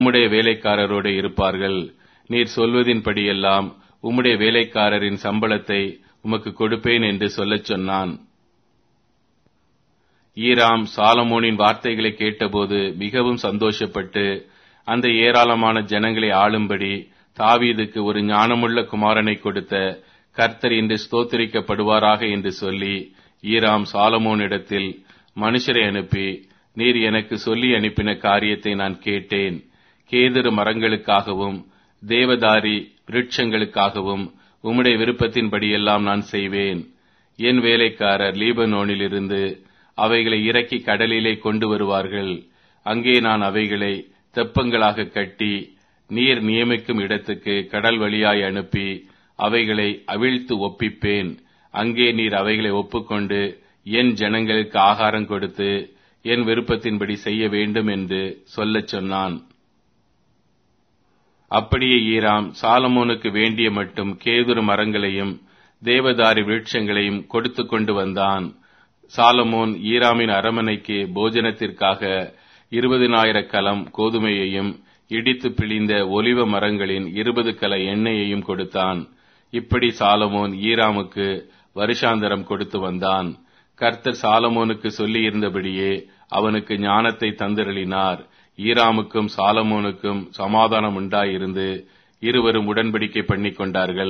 உம்முடைய வேலைக்காரரோடு இருப்பார்கள் நீர் சொல்வதின்படியெல்லாம் உம்முடைய வேலைக்காரரின் சம்பளத்தை உமக்கு கொடுப்பேன் என்று சொல்லச் சொன்னான் ஈராம் சாலமோனின் வார்த்தைகளை கேட்டபோது மிகவும் சந்தோஷப்பட்டு அந்த ஏராளமான ஜனங்களை ஆளும்படி தாவீதுக்கு ஒரு ஞானமுள்ள குமாரனை கொடுத்த கர்த்தர் இன்று ஸ்தோத்திரிக்கப்படுவாராக என்று சொல்லி ஈராம் சாலமோனிடத்தில் மனுஷரை அனுப்பி நீர் எனக்கு சொல்லி அனுப்பின காரியத்தை நான் கேட்டேன் கேதுரு மரங்களுக்காகவும் தேவதாரி விருட்சங்களுக்காகவும் உம்முடைய விருப்பத்தின்படியெல்லாம் நான் செய்வேன் என் வேலைக்காரர் லீபனோனிலிருந்து அவைகளை இறக்கி கடலிலே கொண்டு வருவார்கள் அங்கே நான் அவைகளை தெப்பங்களாக கட்டி நீர் நியமிக்கும் இடத்துக்கு கடல் வழியாய் அனுப்பி அவைகளை அவிழ்த்து ஒப்பிப்பேன் அங்கே நீர் அவைகளை ஒப்புக்கொண்டு என் ஜனங்களுக்கு ஆகாரம் கொடுத்து என் விருப்பத்தின்படி செய்ய வேண்டும் என்று சொல்லச் சொன்னான் அப்படியே ஈராம் சாலமோனுக்கு வேண்டிய மட்டும் கேதுரு மரங்களையும் தேவதாரி விருட்சங்களையும் கொடுத்து கொண்டு வந்தான் சாலமோன் ஈராமின் அரமனைக்கு போஜனத்திற்காக இருபதினாயிர கலம் கோதுமையையும் இடித்து பிழிந்த ஒலிவ மரங்களின் இருபது கல எண்ணெயையும் கொடுத்தான் இப்படி சாலமோன் ஈராமுக்கு வருஷாந்தரம் கொடுத்து வந்தான் கர்த்தர் சாலமோனுக்கு சொல்லியிருந்தபடியே அவனுக்கு ஞானத்தை தந்திரளினார் ஈராமுக்கும் சாலமோனுக்கும் சமாதானம் உண்டாயிருந்து இருவரும் உடன்படிக்கை பண்ணிக் கொண்டார்கள்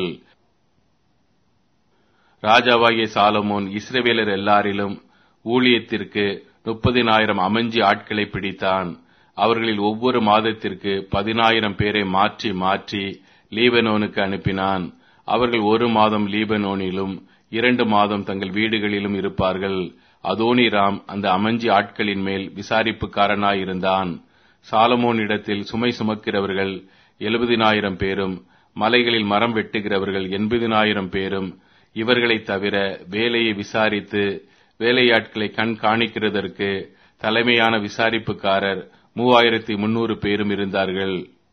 ராஜாவாகிய சாலமோன் இஸ்ரவேலர் எல்லாரிலும் ஊழியத்திற்கு முப்பதினாயிரம் அமைஞ்சி ஆட்களை பிடித்தான் அவர்களில் ஒவ்வொரு மாதத்திற்கு பதினாயிரம் பேரை மாற்றி மாற்றி லீபனோனுக்கு அனுப்பினான் அவர்கள் ஒரு மாதம் லீபனோனிலும் இரண்டு மாதம் தங்கள் வீடுகளிலும் இருப்பார்கள் அதோனிராம் அந்த அமைஞ்சி ஆட்களின் மேல் விசாரிப்புக்காரனாயிருந்தான் சாலமோனிடத்தில் சுமை சுமக்கிறவர்கள் எழுபதினாயிரம் பேரும் மலைகளில் மரம் வெட்டுகிறவர்கள் எண்பதினாயிரம் பேரும் இவர்களைத் தவிர வேலையை விசாரித்து வேலையாட்களை கண் காணிக்கிறதற்கு தலைமையான விசாரிப்புக்காரர் மூவாயிரத்தி முன்னூறு பேரும் இருந்தார்கள்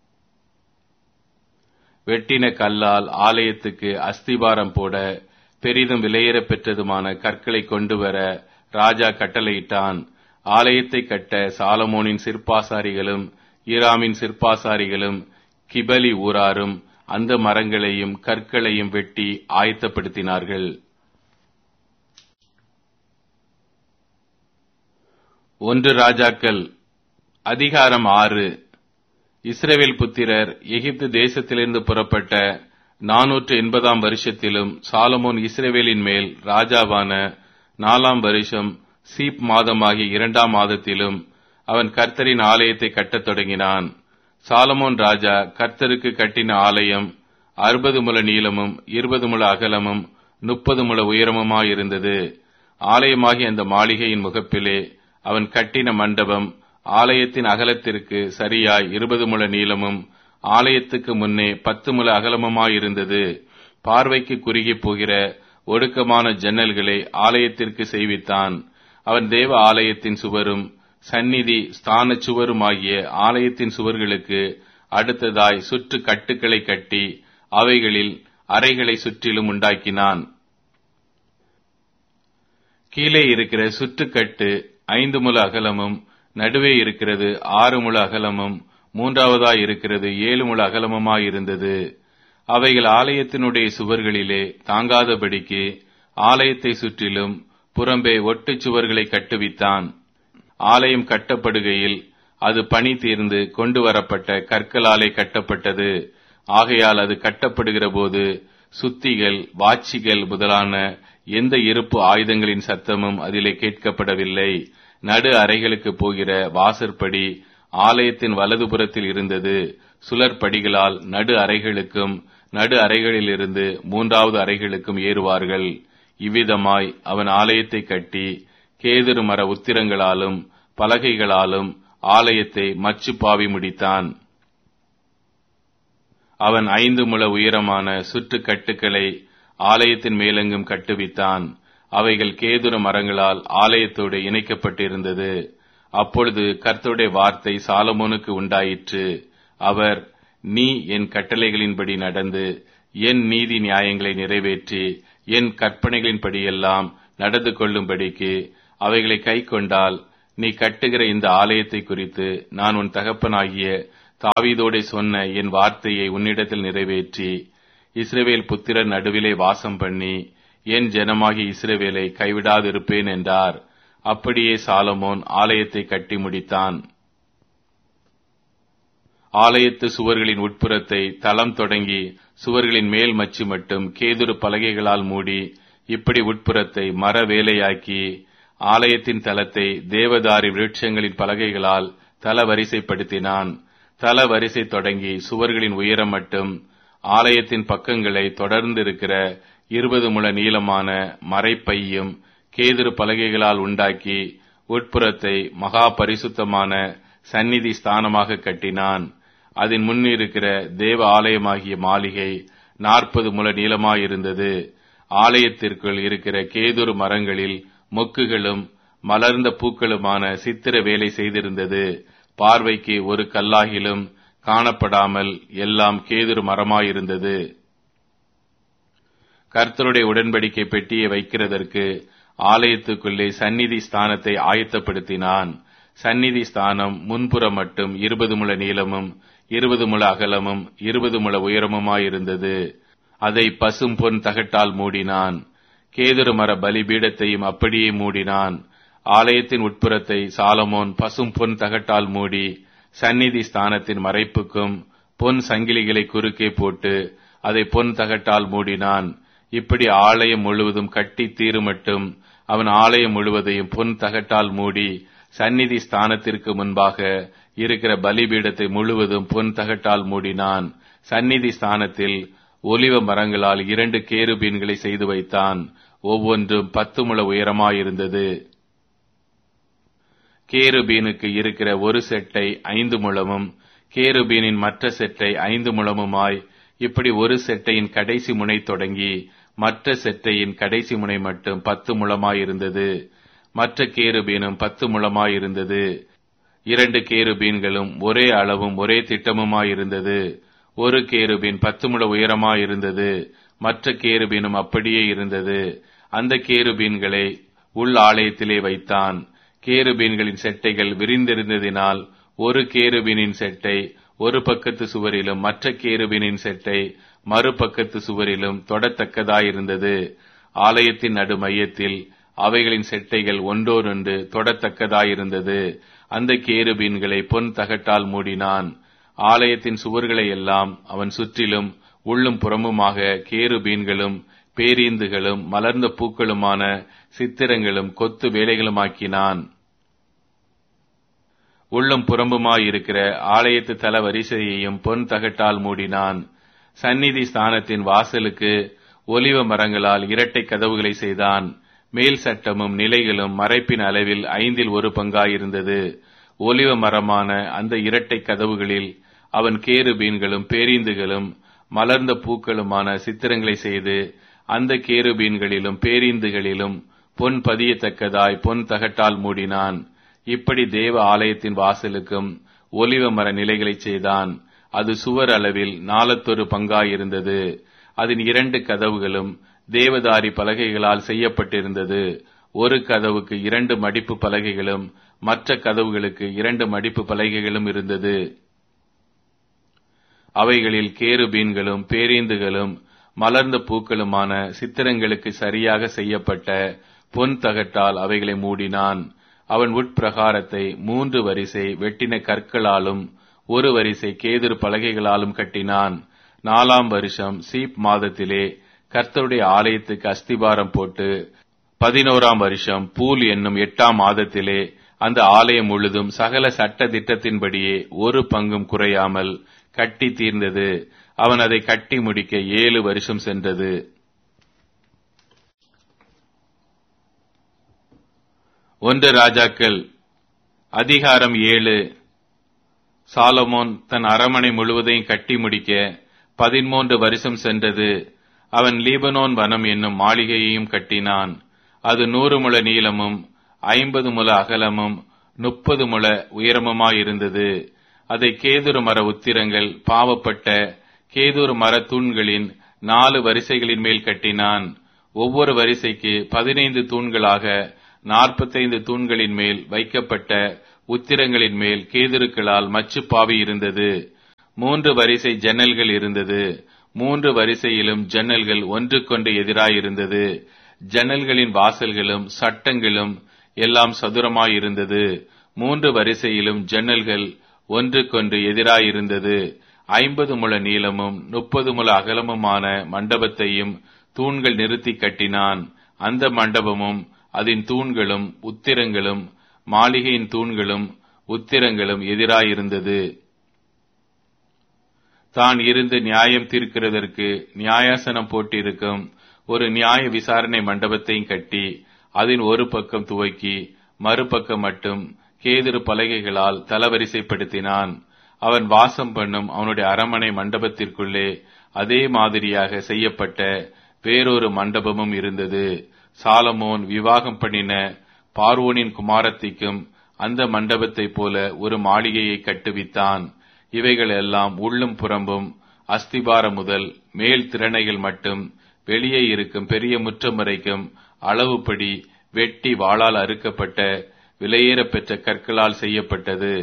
வெட்டின கல்லால் ஆலயத்துக்கு அஸ்திபாரம் போட பெரிதும் விலையேறப் பெற்றதுமான கற்களை கொண்டு வர ராஜா கட்டளையிட்டான் ஆலயத்தை கட்ட சாலமோனின் சிற்பாசாரிகளும் ஈராமின் சிற்பாசாரிகளும் கிபலி ஊராரும் அந்த மரங்களையும் கற்களையும் வெட்டி ஆயத்தப்படுத்தினார்கள் ஒன்று ராஜாக்கள் அதிகாரம் ஆறு இஸ்ரேவேல் புத்திரர் எகிப்து தேசத்திலிருந்து புறப்பட்ட நாநூற்று எண்பதாம் வருஷத்திலும் சாலமோன் இஸ்ரேவேலின் மேல் ராஜாவான நாலாம் வருஷம் சீப் மாதமாகிய இரண்டாம் மாதத்திலும் அவன் கர்த்தரின் ஆலயத்தை கட்டத் தொடங்கினான் சாலமோன் ராஜா கர்த்தருக்கு கட்டின ஆலயம் அறுபது முழ நீளமும் இருபது முழ அகலமும் முப்பது முழ உயரமுமாயிருந்தது ஆலயமாகிய அந்த மாளிகையின் முகப்பிலே அவன் கட்டின மண்டபம் ஆலயத்தின் அகலத்திற்கு சரியாய் இருபது முழ நீளமும் ஆலயத்துக்கு முன்னே பத்து முழ அகலமுமாயிருந்தது பார்வைக்கு குறுகி போகிற ஒடுக்கமான ஜன்னல்களை ஆலயத்திற்கு செய்வித்தான் அவன் தேவ ஆலயத்தின் சுவரும் சந்நிதி ஸ்தான சுவருமாகிய ஆலயத்தின் சுவர்களுக்கு அடுத்ததாய் சுற்று கட்டுக்களை கட்டி அவைகளில் அறைகளை சுற்றிலும் உண்டாக்கினான் கீழே இருக்கிற சுற்றுக்கட்டு ஐந்து முழ அகலமும் நடுவே இருக்கிறது ஆறு முழ அகலமும் மூன்றாவதாய் இருக்கிறது ஏழு முழ அகலமுமாயிருந்தது அவைகள் ஆலயத்தினுடைய சுவர்களிலே தாங்காதபடிக்கு ஆலயத்தை சுற்றிலும் புறம்பே ஒட்டுச் சுவர்களை கட்டுவித்தான் ஆலயம் கட்டப்படுகையில் அது பணி தீர்ந்து கொண்டு வரப்பட்ட கற்களாலே கட்டப்பட்டது ஆகையால் அது கட்டப்படுகிற போது சுத்திகள் வாட்சிகள் முதலான எந்த இருப்பு ஆயுதங்களின் சத்தமும் அதிலே கேட்கப்படவில்லை நடு அறைகளுக்கு போகிற வாசற்படி ஆலயத்தின் வலதுபுறத்தில் இருந்தது சுழற்படிகளால் நடு அறைகளுக்கும் நடு அறைகளிலிருந்து மூன்றாவது அறைகளுக்கும் ஏறுவார்கள் இவ்விதமாய் அவன் ஆலயத்தை கட்டி கேதுரு மர உத்திரங்களாலும் பலகைகளாலும் ஆலயத்தை மச்சு பாவி முடித்தான் அவன் ஐந்து முழ உயரமான சுற்று கட்டுக்களை ஆலயத்தின் மேலெங்கும் கட்டுவித்தான் அவைகள் கேதுர மரங்களால் ஆலயத்தோடு இணைக்கப்பட்டிருந்தது அப்பொழுது கர்த்தருடைய வார்த்தை சாலமோனுக்கு உண்டாயிற்று அவர் நீ என் கட்டளைகளின்படி நடந்து என் நீதி நியாயங்களை நிறைவேற்றி என் கற்பனைகளின்படியெல்லாம் நடந்து கொள்ளும்படிக்கு அவைகளை கை கொண்டால் நீ கட்டுகிற இந்த ஆலயத்தை குறித்து நான் உன் தகப்பனாகிய தாவீதோடே சொன்ன என் வார்த்தையை உன்னிடத்தில் நிறைவேற்றி இஸ்ரவேல் புத்திரர் நடுவிலே வாசம் பண்ணி என் ஜனமாகி இஸ்ரவேலை கைவிடாதிருப்பேன் என்றார் அப்படியே சாலமோன் ஆலயத்தை கட்டி முடித்தான் ஆலயத்து சுவர்களின் உட்புறத்தை தளம் தொடங்கி சுவர்களின் மேல் மச்சு மட்டும் கேதுரு பலகைகளால் மூடி இப்படி உட்புறத்தை மர வேலையாக்கி ஆலயத்தின் தளத்தை தேவதாரி விருட்சங்களின் பலகைகளால் தல வரிசைப்படுத்தினான் தல வரிசை தொடங்கி சுவர்களின் உயரம் மட்டும் ஆலயத்தின் பக்கங்களை தொடர்ந்து இருக்கிற இருபது முழ நீளமான மறைப்பையும் கேதுரு பலகைகளால் உண்டாக்கி உட்புறத்தை மகா பரிசுத்தமான சந்நிதி ஸ்தானமாக கட்டினான் அதன் முன்னிருக்கிற தேவ ஆலயமாகிய மாளிகை நாற்பது முழ நீளமாயிருந்தது ஆலயத்திற்குள் இருக்கிற கேதுரு மரங்களில் மொக்குகளும் மலர்ந்த பூக்களுமான சித்திர வேலை செய்திருந்தது பார்வைக்கு ஒரு கல்லாகிலும் காணப்படாமல் எல்லாம் கேதுரு மரமாயிருந்தது கர்த்தருடைய உடன்படிக்கை பெட்டியை வைக்கிறதற்கு ஆலயத்துக்குள்ளே சந்நிதி ஸ்தானத்தை ஆயத்தப்படுத்தினான் சந்நிதி ஸ்தானம் முன்புறம் மட்டும் இருபது முழ நீளமும் இருபது முழ அகலமும் இருபது முழ உயரமுமாயிருந்தது அதை பசும் பொன் தகட்டால் மூடினான் கேதுரு மர பலிபீடத்தையும் அப்படியே மூடினான் ஆலயத்தின் உட்புறத்தை சாலமோன் பசும் பொன் தகட்டால் மூடி சந்நிதி ஸ்தானத்தின் மறைப்புக்கும் பொன் சங்கிலிகளை குறுக்கே போட்டு அதை பொன் தகட்டால் மூடினான் இப்படி ஆலயம் முழுவதும் கட்டி தீருமட்டும் அவன் ஆலயம் முழுவதையும் பொன் தகட்டால் மூடி சந்நிதி ஸ்தானத்திற்கு முன்பாக இருக்கிற பலிபீடத்தை முழுவதும் பொன் தகட்டால் மூடினான் சந்நிதி ஸ்தானத்தில் ஒலிவ மரங்களால் இரண்டு கேருபீன்களை செய்து வைத்தான் ஒவ்வொன்றும் பத்து முழ உயரமாயிருந்தது கேருபீனுக்கு இருக்கிற ஒரு செட்டை ஐந்து முழமும் கேருபீனின் மற்ற செட்டை ஐந்து முழமுமாய் இப்படி ஒரு செட்டையின் கடைசி முனை தொடங்கி மற்ற செட்டையின் கடைசி முனை மட்டும் பத்து முழமாயிருந்தது மற்ற கேருபீனும் பத்து முழமாயிருந்தது இரண்டு கேருபீன்களும் ஒரே அளவும் ஒரே திட்டமுமாயிருந்தது ஒரு கேருபீன் பத்து முழ உயரமாயிருந்தது மற்ற கேருபீனும் அப்படியே இருந்தது அந்த கேருபீன்களை உள் ஆலயத்திலே வைத்தான் கேருபீன்களின் செட்டைகள் விரிந்திருந்ததினால் ஒரு கேருபீனின் செட்டை ஒரு பக்கத்து சுவரிலும் மற்ற கேருபீனின் செட்டை மறுபக்கத்து சுவரிலும் தொடத்தக்கதாயிருந்தது ஆலயத்தின் நடு மையத்தில் அவைகளின் செட்டைகள் ஒன்றோடொன்று தொடத்தக்கதாயிருந்தது அந்த கேருபீன்களை பொன் தகட்டால் மூடினான் ஆலயத்தின் சுவர்களை எல்லாம் அவன் சுற்றிலும் உள்ளும் புறமுமாக கேருபீன்களும் பேரீந்துகளும் மலர்ந்த பூக்களுமான சித்திரங்களும் கொத்து வேலைகளுமாக்கினான் உள்ளும் புறம்புமாயிருக்கிற ஆலயத்து தல வரிசையையும் பொன் தகட்டால் மூடினான் சந்நிதி ஸ்தானத்தின் வாசலுக்கு ஒலிவ மரங்களால் இரட்டை கதவுகளை செய்தான் மேல் சட்டமும் நிலைகளும் மறைப்பின் அளவில் ஐந்தில் ஒரு பங்காயிருந்தது ஒலிவ மரமான அந்த இரட்டை கதவுகளில் அவன் கேருபீன்களும் பேரீந்துகளும் மலர்ந்த பூக்களுமான சித்திரங்களை செய்து அந்த கேருபீன்களிலும் பேரீந்துகளிலும் பொன் பதியத்தக்கதாய் பொன் தகட்டால் மூடினான் இப்படி தேவ ஆலயத்தின் வாசலுக்கும் ஒலிவ மர நிலைகளை செய்தான் அது சுவர் அளவில் நாலத்தொரு பங்காயிருந்தது அதன் இரண்டு கதவுகளும் தேவதாரி பலகைகளால் செய்யப்பட்டிருந்தது ஒரு கதவுக்கு இரண்டு மடிப்பு பலகைகளும் மற்ற கதவுகளுக்கு இரண்டு மடிப்பு பலகைகளும் இருந்தது அவைகளில் கேருபீன்களும் பேரீந்துகளும் மலர்ந்த பூக்களுமான சித்திரங்களுக்கு சரியாக செய்யப்பட்ட பொன் தகட்டால் அவைகளை மூடினான் அவன் உட்பிரகாரத்தை மூன்று வரிசை வெட்டின கற்களாலும் ஒரு வரிசை கேதுரு பலகைகளாலும் கட்டினான் நாலாம் வருஷம் சீப் மாதத்திலே கர்த்தருடைய ஆலயத்துக்கு அஸ்திபாரம் போட்டு பதினோராம் வருஷம் பூல் என்னும் எட்டாம் மாதத்திலே அந்த ஆலயம் முழுதும் சகல சட்ட திட்டத்தின்படியே ஒரு பங்கும் குறையாமல் கட்டி தீர்ந்தது அவன் அதை கட்டி முடிக்க ஏழு வருஷம் சென்றது ஒன்று ராஜாக்கள் அதிகாரம் ஏழு சாலமோன் தன் அரமனை முழுவதையும் கட்டி முடிக்க பதிமூன்று வருஷம் சென்றது அவன் லீபனோன் வனம் என்னும் மாளிகையையும் கட்டினான் அது நூறு முழ நீளமும் ஐம்பது முழ அகலமும் முப்பது முழ உயரமுமாயிருந்தது அதை கேதுரு மர உத்திரங்கள் பாவப்பட்ட கேதுரு மர தூண்களின் நாலு வரிசைகளின் மேல் கட்டினான் ஒவ்வொரு வரிசைக்கு பதினைந்து தூண்களாக நாற்பத்தைந்து தூண்களின் மேல் வைக்கப்பட்ட உத்திரங்களின் மேல் கேதுருக்களால் மச்சு பாவி இருந்தது மூன்று வரிசை ஜன்னல்கள் இருந்தது மூன்று வரிசையிலும் ஜன்னல்கள் ஒன்றுக்கொன்று எதிராயிருந்தது ஜன்னல்களின் வாசல்களும் சட்டங்களும் எல்லாம் சதுரமாயிருந்தது மூன்று வரிசையிலும் ஜன்னல்கள் ஒன்றுக்கொன்று எதிராயிருந்தது ஐம்பது முழ நீளமும் முப்பது முழ அகலமுமான மண்டபத்தையும் தூண்கள் நிறுத்தி கட்டினான் அந்த மண்டபமும் அதன் தூண்களும் உத்திரங்களும் மாளிகையின் தூண்களும் உத்திரங்களும் எதிராயிருந்தது தான் இருந்து நியாயம் தீர்க்கிறதற்கு நியாயாசனம் போட்டிருக்கும் ஒரு நியாய விசாரணை மண்டபத்தையும் கட்டி அதன் ஒரு பக்கம் துவக்கி மறுபக்கம் மட்டும் கேதிரு பலகைகளால் தலவரிசைப்படுத்தினான் அவன் வாசம் பண்ணும் அவனுடைய அரமனை மண்டபத்திற்குள்ளே அதே மாதிரியாக செய்யப்பட்ட வேறொரு மண்டபமும் இருந்தது சாலமோன் விவாகம் பண்ணின பார்வோனின் குமாரத்திக்கும் அந்த மண்டபத்தைப் போல ஒரு மாளிகையை கட்டுவித்தான் இவைகள் எல்லாம் உள்ளும் புறம்பும் அஸ்திபாரம் முதல் மேல் திறனைகள் மட்டும் வெளியே இருக்கும் பெரிய முற்றம் வரைக்கும் அளவுப்படி வெட்டி வாளால் அறுக்கப்பட்ட விலையேறப் பெற்ற கற்களால் செய்யப்பட்டது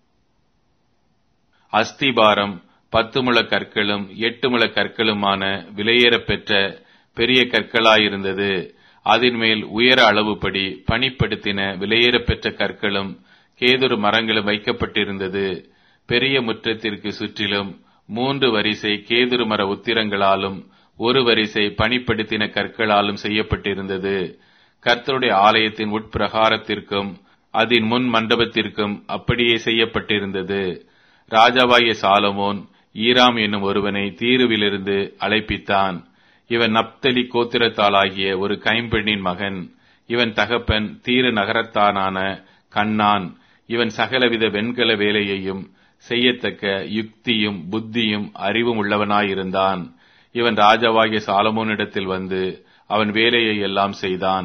அஸ்திபாரம் பத்து முழ கற்களும் எட்டு முழ கற்களுமான விலையேறப் பெற்ற பெரிய கற்களாயிருந்தது அதன் மேல் உயர அளவுப்படி பணிப்படுத்தின விலையேறப் பெற்ற கற்களும் கேதுரு மரங்களும் வைக்கப்பட்டிருந்தது பெரிய முற்றத்திற்கு சுற்றிலும் மூன்று வரிசை கேதுரு மர உத்திரங்களாலும் ஒரு வரிசை பணிப்படுத்தின கற்களாலும் செய்யப்பட்டிருந்தது கர்த்தருடைய ஆலயத்தின் உட்பிரகாரத்திற்கும் அதன் முன் மண்டபத்திற்கும் அப்படியே செய்யப்பட்டிருந்தது ராஜாவாகிய சாலமோன் ஈராம் என்னும் ஒருவனை தீருவிலிருந்து அழைப்பித்தான் இவன் நப்தலி கோத்திரத்தாளாகிய ஒரு கைம்பெண்ணின் மகன் இவன் தகப்பன் தீரு நகரத்தானான கண்ணான் இவன் சகலவித வெண்கல வேலையையும் செய்யத்தக்க யுக்தியும் புத்தியும் அறிவும் உள்ளவனாயிருந்தான் இவன் ராஜாவாகிய சாலமோனிடத்தில் வந்து அவன் வேலையை எல்லாம் செய்தான்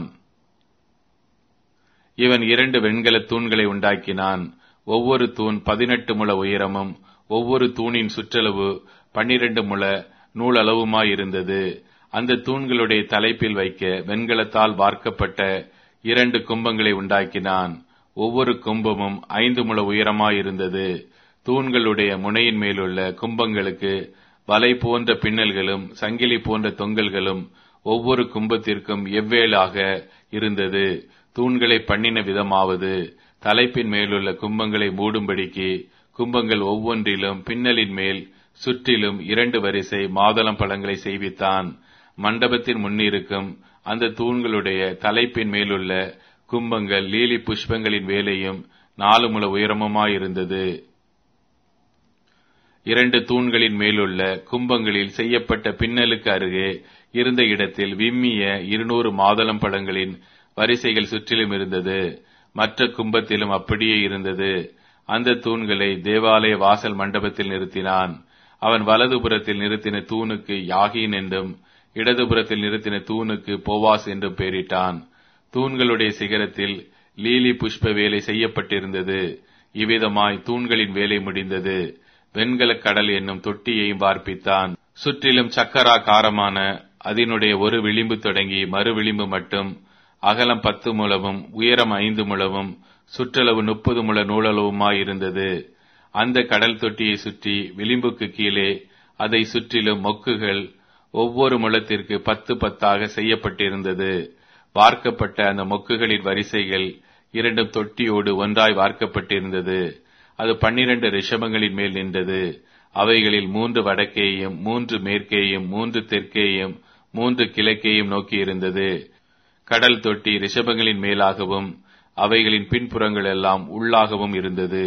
இவன் இரண்டு வெண்கல தூண்களை உண்டாக்கினான் ஒவ்வொரு தூண் பதினெட்டு முழ உயரமும் ஒவ்வொரு தூணின் சுற்றளவு பன்னிரண்டு முழ நூலளவுமாயிருந்தது அந்த தூண்களுடைய தலைப்பில் வைக்க வெண்கலத்தால் வார்க்கப்பட்ட இரண்டு கும்பங்களை உண்டாக்கினான் ஒவ்வொரு கும்பமும் ஐந்து முழ உயரமாயிருந்தது தூண்களுடைய முனையின் மேலுள்ள கும்பங்களுக்கு வலை போன்ற பின்னல்களும் சங்கிலி போன்ற தொங்கல்களும் ஒவ்வொரு கும்பத்திற்கும் எவ்வேளாக இருந்தது தூண்களை பண்ணின விதமாவது தலைப்பின் மேலுள்ள கும்பங்களை மூடும்படிக்கு கும்பங்கள் ஒவ்வொன்றிலும் பின்னலின் மேல் சுற்றிலும் இரண்டு வரிசை மாதளம் பழங்களை செய்வித்தான் மண்டபத்தின் முன்னிருக்கும் அந்த தூண்களுடைய தலைப்பின் மேலுள்ள கும்பங்கள் லீலி புஷ்பங்களின் வேலையும் நாலு முழ உயரமுமாயிருந்தது இரண்டு தூண்களின் மேலுள்ள கும்பங்களில் செய்யப்பட்ட பின்னலுக்கு அருகே இருந்த இடத்தில் விம்மிய இருநூறு மாதளம் பழங்களின் வரிசைகள் சுற்றிலும் இருந்தது மற்ற கும்பத்திலும் அப்படியே இருந்தது அந்த தூண்களை தேவாலய வாசல் மண்டபத்தில் நிறுத்தினான் அவன் வலதுபுறத்தில் நிறுத்தின தூணுக்கு யாகின் என்றும் இடதுபுறத்தில் நிறுத்தின தூணுக்கு போவாஸ் என்றும் பெயரிட்டான் தூண்களுடைய சிகரத்தில் லீலி புஷ்ப வேலை செய்யப்பட்டிருந்தது இவ்விதமாய் தூண்களின் வேலை முடிந்தது வெண்கலக் கடல் என்னும் தொட்டியையும் பார்ப்பித்தான் சுற்றிலும் சக்கராகாரமான அதனுடைய ஒரு விளிம்பு தொடங்கி மறு விளிம்பு மட்டும் அகலம் பத்து முழவும் உயரம் ஐந்து முழவும் சுற்றளவு முப்பது முழ நூலளவுமாயிருந்தது அந்த கடல் தொட்டியை சுற்றி விளிம்புக்கு கீழே அதை சுற்றிலும் மொக்குகள் ஒவ்வொரு முழத்திற்கு பத்து பத்தாக செய்யப்பட்டிருந்தது வார்க்கப்பட்ட அந்த மொக்குகளின் வரிசைகள் இரண்டும் தொட்டியோடு ஒன்றாய் வார்க்கப்பட்டிருந்தது அது பன்னிரண்டு ரிஷபங்களின் மேல் நின்றது அவைகளில் மூன்று வடக்கேயும் மூன்று மேற்கேயும் மூன்று தெற்கேயும் மூன்று கிழக்கேயும் நோக்கி இருந்தது கடல் தொட்டி ரிஷபங்களின் மேலாகவும் அவைகளின் பின்புறங்கள் எல்லாம் உள்ளாகவும் இருந்தது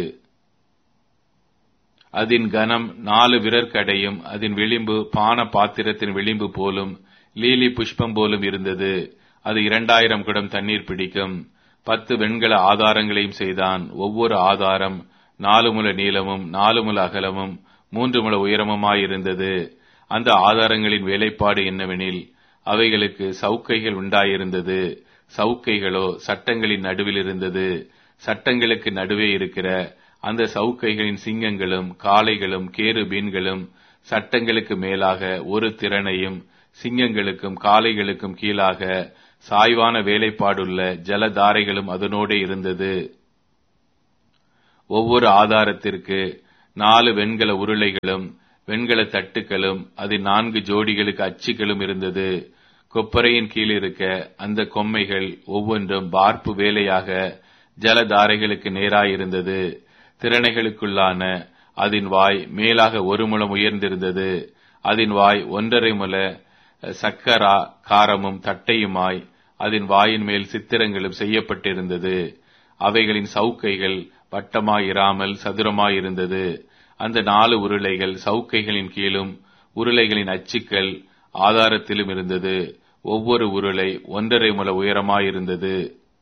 அதன் கனம் நாலு விரற்கடையும் அதன் விளிம்பு பான பாத்திரத்தின் விளிம்பு போலும் லீலி புஷ்பம் போலும் இருந்தது அது இரண்டாயிரம் குடம் தண்ணீர் பிடிக்கும் பத்து வெண்கல ஆதாரங்களையும் செய்தான் ஒவ்வொரு ஆதாரம் நாலு முல நீளமும் நாலு முல அகலமும் மூன்று முல உயரமுமாயிருந்தது அந்த ஆதாரங்களின் வேலைப்பாடு என்னவெனில் அவைகளுக்கு சவுக்கைகள் உண்டாயிருந்தது சவுக்கைகளோ சட்டங்களின் நடுவில் இருந்தது சட்டங்களுக்கு நடுவே இருக்கிற அந்த சவுக்கைகளின் சிங்கங்களும் காளைகளும் கேருபீன்களும் சட்டங்களுக்கு மேலாக ஒரு திறனையும் சிங்கங்களுக்கும் காளைகளுக்கும் கீழாக சாய்வான வேலைப்பாடுள்ள ஜலதாரைகளும் அதனோடு இருந்தது ஒவ்வொரு ஆதாரத்திற்கு நாலு வெண்கல உருளைகளும் வெண்கல தட்டுகளும் அதில் நான்கு ஜோடிகளுக்கு அச்சுகளும் இருந்தது கொப்பரையின் கீழ் இருக்க அந்த கொம்மைகள் ஒவ்வொன்றும் வார்ப்பு வேலையாக ஜலதாரைகளுக்கு நேராயிருந்தது திறனைகளுக்குள்ளான அதன் வாய் மேலாக ஒரு முழம் உயர்ந்திருந்தது அதன் வாய் ஒன்றரை முல சக்கரா காரமும் தட்டையுமாய் அதன் வாயின் மேல் சித்திரங்களும் செய்யப்பட்டிருந்தது அவைகளின் சவுக்கைகள் வட்டமாயிராமல் சதுரமாயிருந்தது அந்த நாலு உருளைகள் சவுக்கைகளின் கீழும் உருளைகளின் அச்சுக்கள் ஆதாரத்திலும் இருந்தது ஒவ்வொரு உருளை ஒன்றரை முல உயரமாயிருந்தது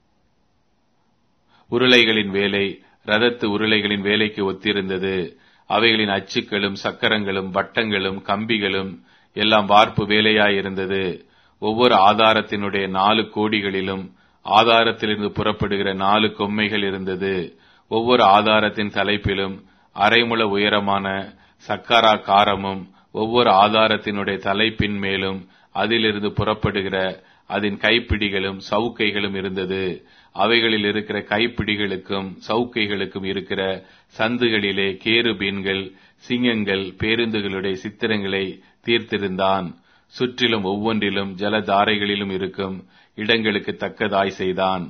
உருளைகளின் வேலை ரதத்து உருளைகளின் வேலைக்கு ஒத்திருந்தது அவைகளின் அச்சுக்களும் சக்கரங்களும் வட்டங்களும் கம்பிகளும் எல்லாம் வார்ப்பு வேலையாயிருந்தது ஒவ்வொரு ஆதாரத்தினுடைய நாலு கோடிகளிலும் ஆதாரத்திலிருந்து புறப்படுகிற நாலு கொம்மைகள் இருந்தது ஒவ்வொரு ஆதாரத்தின் தலைப்பிலும் அரைமுள உயரமான சக்கரா காரமும் ஒவ்வொரு ஆதாரத்தினுடைய தலைப்பின் மேலும் அதிலிருந்து புறப்படுகிற அதன் கைப்பிடிகளும் சவுக்கைகளும் இருந்தது அவைகளில் இருக்கிற கைப்பிடிகளுக்கும் சவுக்கைகளுக்கும் இருக்கிற சந்துகளிலே கேருபீன்கள் சிங்கங்கள் பேருந்துகளுடைய சித்திரங்களை தீர்த்திருந்தான் சுற்றிலும் ஒவ்வொன்றிலும் ஜலதாரைகளிலும் இருக்கும் இடங்களுக்கு தக்கதாய் செய்தான்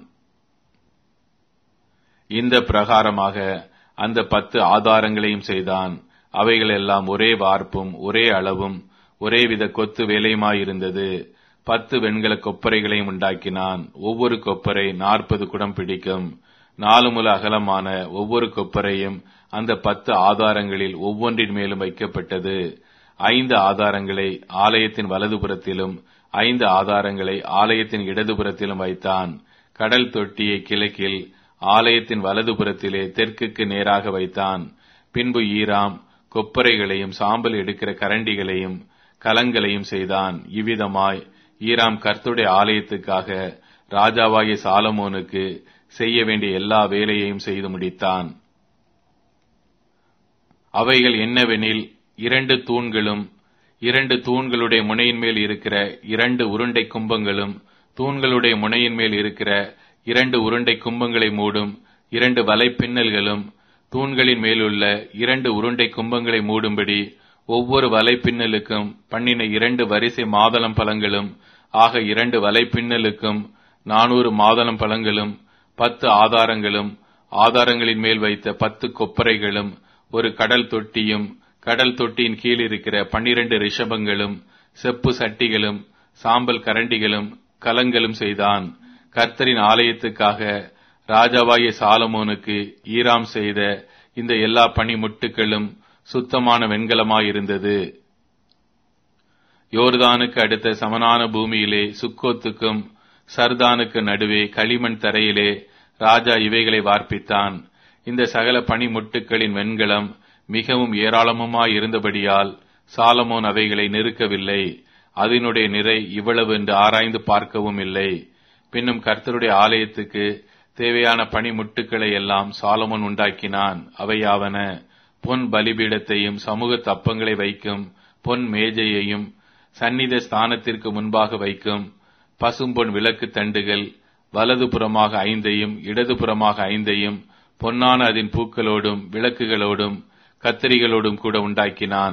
இந்த பிரகாரமாக அந்த பத்து ஆதாரங்களையும் செய்தான் அவைகள் எல்லாம் ஒரே வார்ப்பும் ஒரே அளவும் ஒரே வித கொத்து வேலையுமாயிருந்தது பத்து வெண்கல கொப்பரைகளையும் உண்டாக்கினான் ஒவ்வொரு கொப்பரை நாற்பது குடம் பிடிக்கும் நாலு முல அகலமான ஒவ்வொரு கொப்பரையும் அந்த பத்து ஆதாரங்களில் ஒவ்வொன்றின் மேலும் வைக்கப்பட்டது ஐந்து ஆதாரங்களை ஆலயத்தின் வலதுபுறத்திலும் ஐந்து ஆதாரங்களை ஆலயத்தின் இடதுபுறத்திலும் வைத்தான் கடல் தொட்டியை கிழக்கில் ஆலயத்தின் வலதுபுறத்திலே தெற்குக்கு நேராக வைத்தான் பின்பு ஈராம் கொப்பரைகளையும் சாம்பல் எடுக்கிற கரண்டிகளையும் கலங்களையும் செய்தான் இவ்விதமாய் ஈராம் கர்த்துடைய ஆலயத்துக்காக ராஜாவாகிய சாலமோனுக்கு செய்ய வேண்டிய எல்லா வேலையையும் செய்து முடித்தான் அவைகள் என்னவெனில் இரண்டு தூண்களும் இரண்டு தூண்களுடைய முனையின் மேல் இருக்கிற இரண்டு உருண்டை கும்பங்களும் தூண்களுடைய முனையின் மேல் இருக்கிற இரண்டு உருண்டை கும்பங்களை மூடும் இரண்டு வலைப்பின்னல்களும் தூண்களின் மேலுள்ள இரண்டு உருண்டை கும்பங்களை மூடும்படி ஒவ்வொரு வலைப்பின்னலுக்கும் பண்ணின இரண்டு வரிசை மாதளம் பழங்களும் ஆக இரண்டு வலைப்பின்னலுக்கும் நானூறு மாதளம் பழங்களும் பத்து ஆதாரங்களும் ஆதாரங்களின் மேல் வைத்த பத்து கொப்பரைகளும் ஒரு கடல் தொட்டியும் கடல் தொட்டியின் கீழ் இருக்கிற பன்னிரண்டு ரிஷபங்களும் செப்பு சட்டிகளும் சாம்பல் கரண்டிகளும் கலங்களும் செய்தான் கர்த்தரின் ஆலயத்துக்காக ராஜாவாகிய சாலமோனுக்கு ஈராம் செய்த இந்த எல்லா பனிமுட்டுகளும் சுத்தமான வெண்கலமாயிருந்தது யோர்தானுக்கு அடுத்த சமனான பூமியிலே சுக்கோத்துக்கும் சர்தானுக்கு நடுவே களிமண் தரையிலே ராஜா இவைகளை வார்ப்பித்தான் இந்த சகல பனிமுட்டுக்களின் வெண்கலம் மிகவும் ஏராளமுமாய் இருந்தபடியால் சாலமோன் அவைகளை நெருக்கவில்லை அதனுடைய நிறை இவ்வளவு என்று ஆராய்ந்து பார்க்கவும் இல்லை பின்னும் கர்த்தருடைய ஆலயத்துக்கு தேவையான பனிமுட்டுக்களை எல்லாம் சாலமோன் உண்டாக்கினான் அவையாவன பொன் பலிபீடத்தையும் சமூக தப்பங்களை வைக்கும் பொன் மேஜையையும் சந்நித ஸ்தானத்திற்கு முன்பாக வைக்கும் பசும்பொன் விளக்கு தண்டுகள் வலது புறமாக ஐந்தையும் இடது புறமாக ஐந்தையும் பொன்னான அதன் பூக்களோடும் விளக்குகளோடும் கத்திரிகளோடும் கூட உண்டாக்கினான்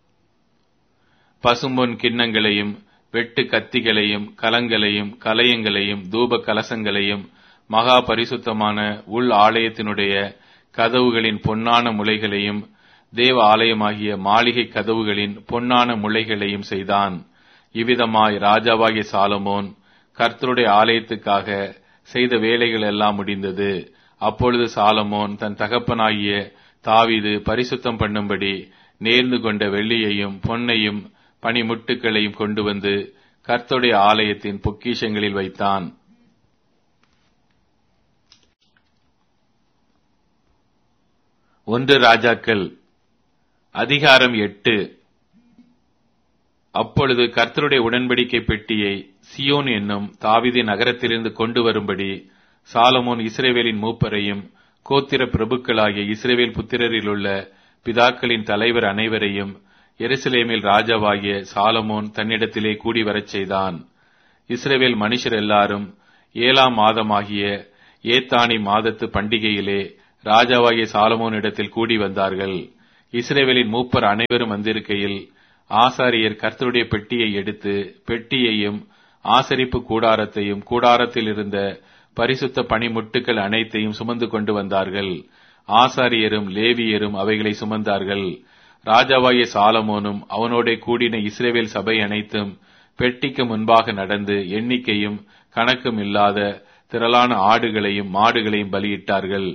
பசும்பொன் கிண்ணங்களையும் வெட்டு கத்திகளையும் கலங்களையும் கலயங்களையும் தூப கலசங்களையும் மகா பரிசுத்தமான உள் ஆலயத்தினுடைய கதவுகளின் பொன்னான முளைகளையும் தேவ ஆலயமாகிய மாளிகை கதவுகளின் பொன்னான முளைகளையும் செய்தான் இவ்விதமாய் ராஜாவாகிய சாலமோன் கர்த்தருடைய ஆலயத்துக்காக செய்த வேலைகள் எல்லாம் முடிந்தது அப்பொழுது சாலமோன் தன் தகப்பனாகிய தாவீது பரிசுத்தம் பண்ணும்படி நேர்ந்து கொண்ட வெள்ளியையும் பொன்னையும் பனிமுட்டுக்களையும் கொண்டு வந்து கர்த்தருடைய ஆலயத்தின் பொக்கிஷங்களில் வைத்தான் ஒன்று ராஜாக்கள் அதிகாரம் எட்டு அப்பொழுது கர்த்தருடைய உடன்படிக்கை பெட்டியை சியோன் என்னும் தாவிதி நகரத்திலிருந்து கொண்டு வரும்படி சாலமோன் இஸ்ரேவேலின் மூப்பரையும் கோத்திர பிரபுக்களாகிய இஸ்ரேவேல் புத்திரரில் உள்ள பிதாக்களின் தலைவர் அனைவரையும் எருசலேமில் ராஜாவாகிய சாலமோன் தன்னிடத்திலே கூடி வரச் செய்தான் இஸ்ரேவேல் மனுஷர் எல்லாரும் ஏழாம் மாதமாகிய ஏத்தானி மாதத்து பண்டிகையிலே ராஜாவாகிய சாலமோனிடத்தில் கூடி வந்தார்கள் இஸ்ரேவேலின் மூப்பர் அனைவரும் வந்திருக்கையில் ஆசாரியர் கர்த்தருடைய பெட்டியை எடுத்து பெட்டியையும் ஆசரிப்பு கூடாரத்தையும் கூடாரத்தில் இருந்த பரிசுத்த பணிமுட்டுக்கள் அனைத்தையும் சுமந்து கொண்டு வந்தார்கள் ஆசாரியரும் லேவியரும் அவைகளை சுமந்தார்கள் ராஜாவாகிய சாலமோனும் அவனோட கூடின இஸ்ரேவேல் சபை அனைத்தும் பெட்டிக்கு முன்பாக நடந்து எண்ணிக்கையும் கணக்கும் இல்லாத திரளான ஆடுகளையும் மாடுகளையும் பலியிட்டார்கள்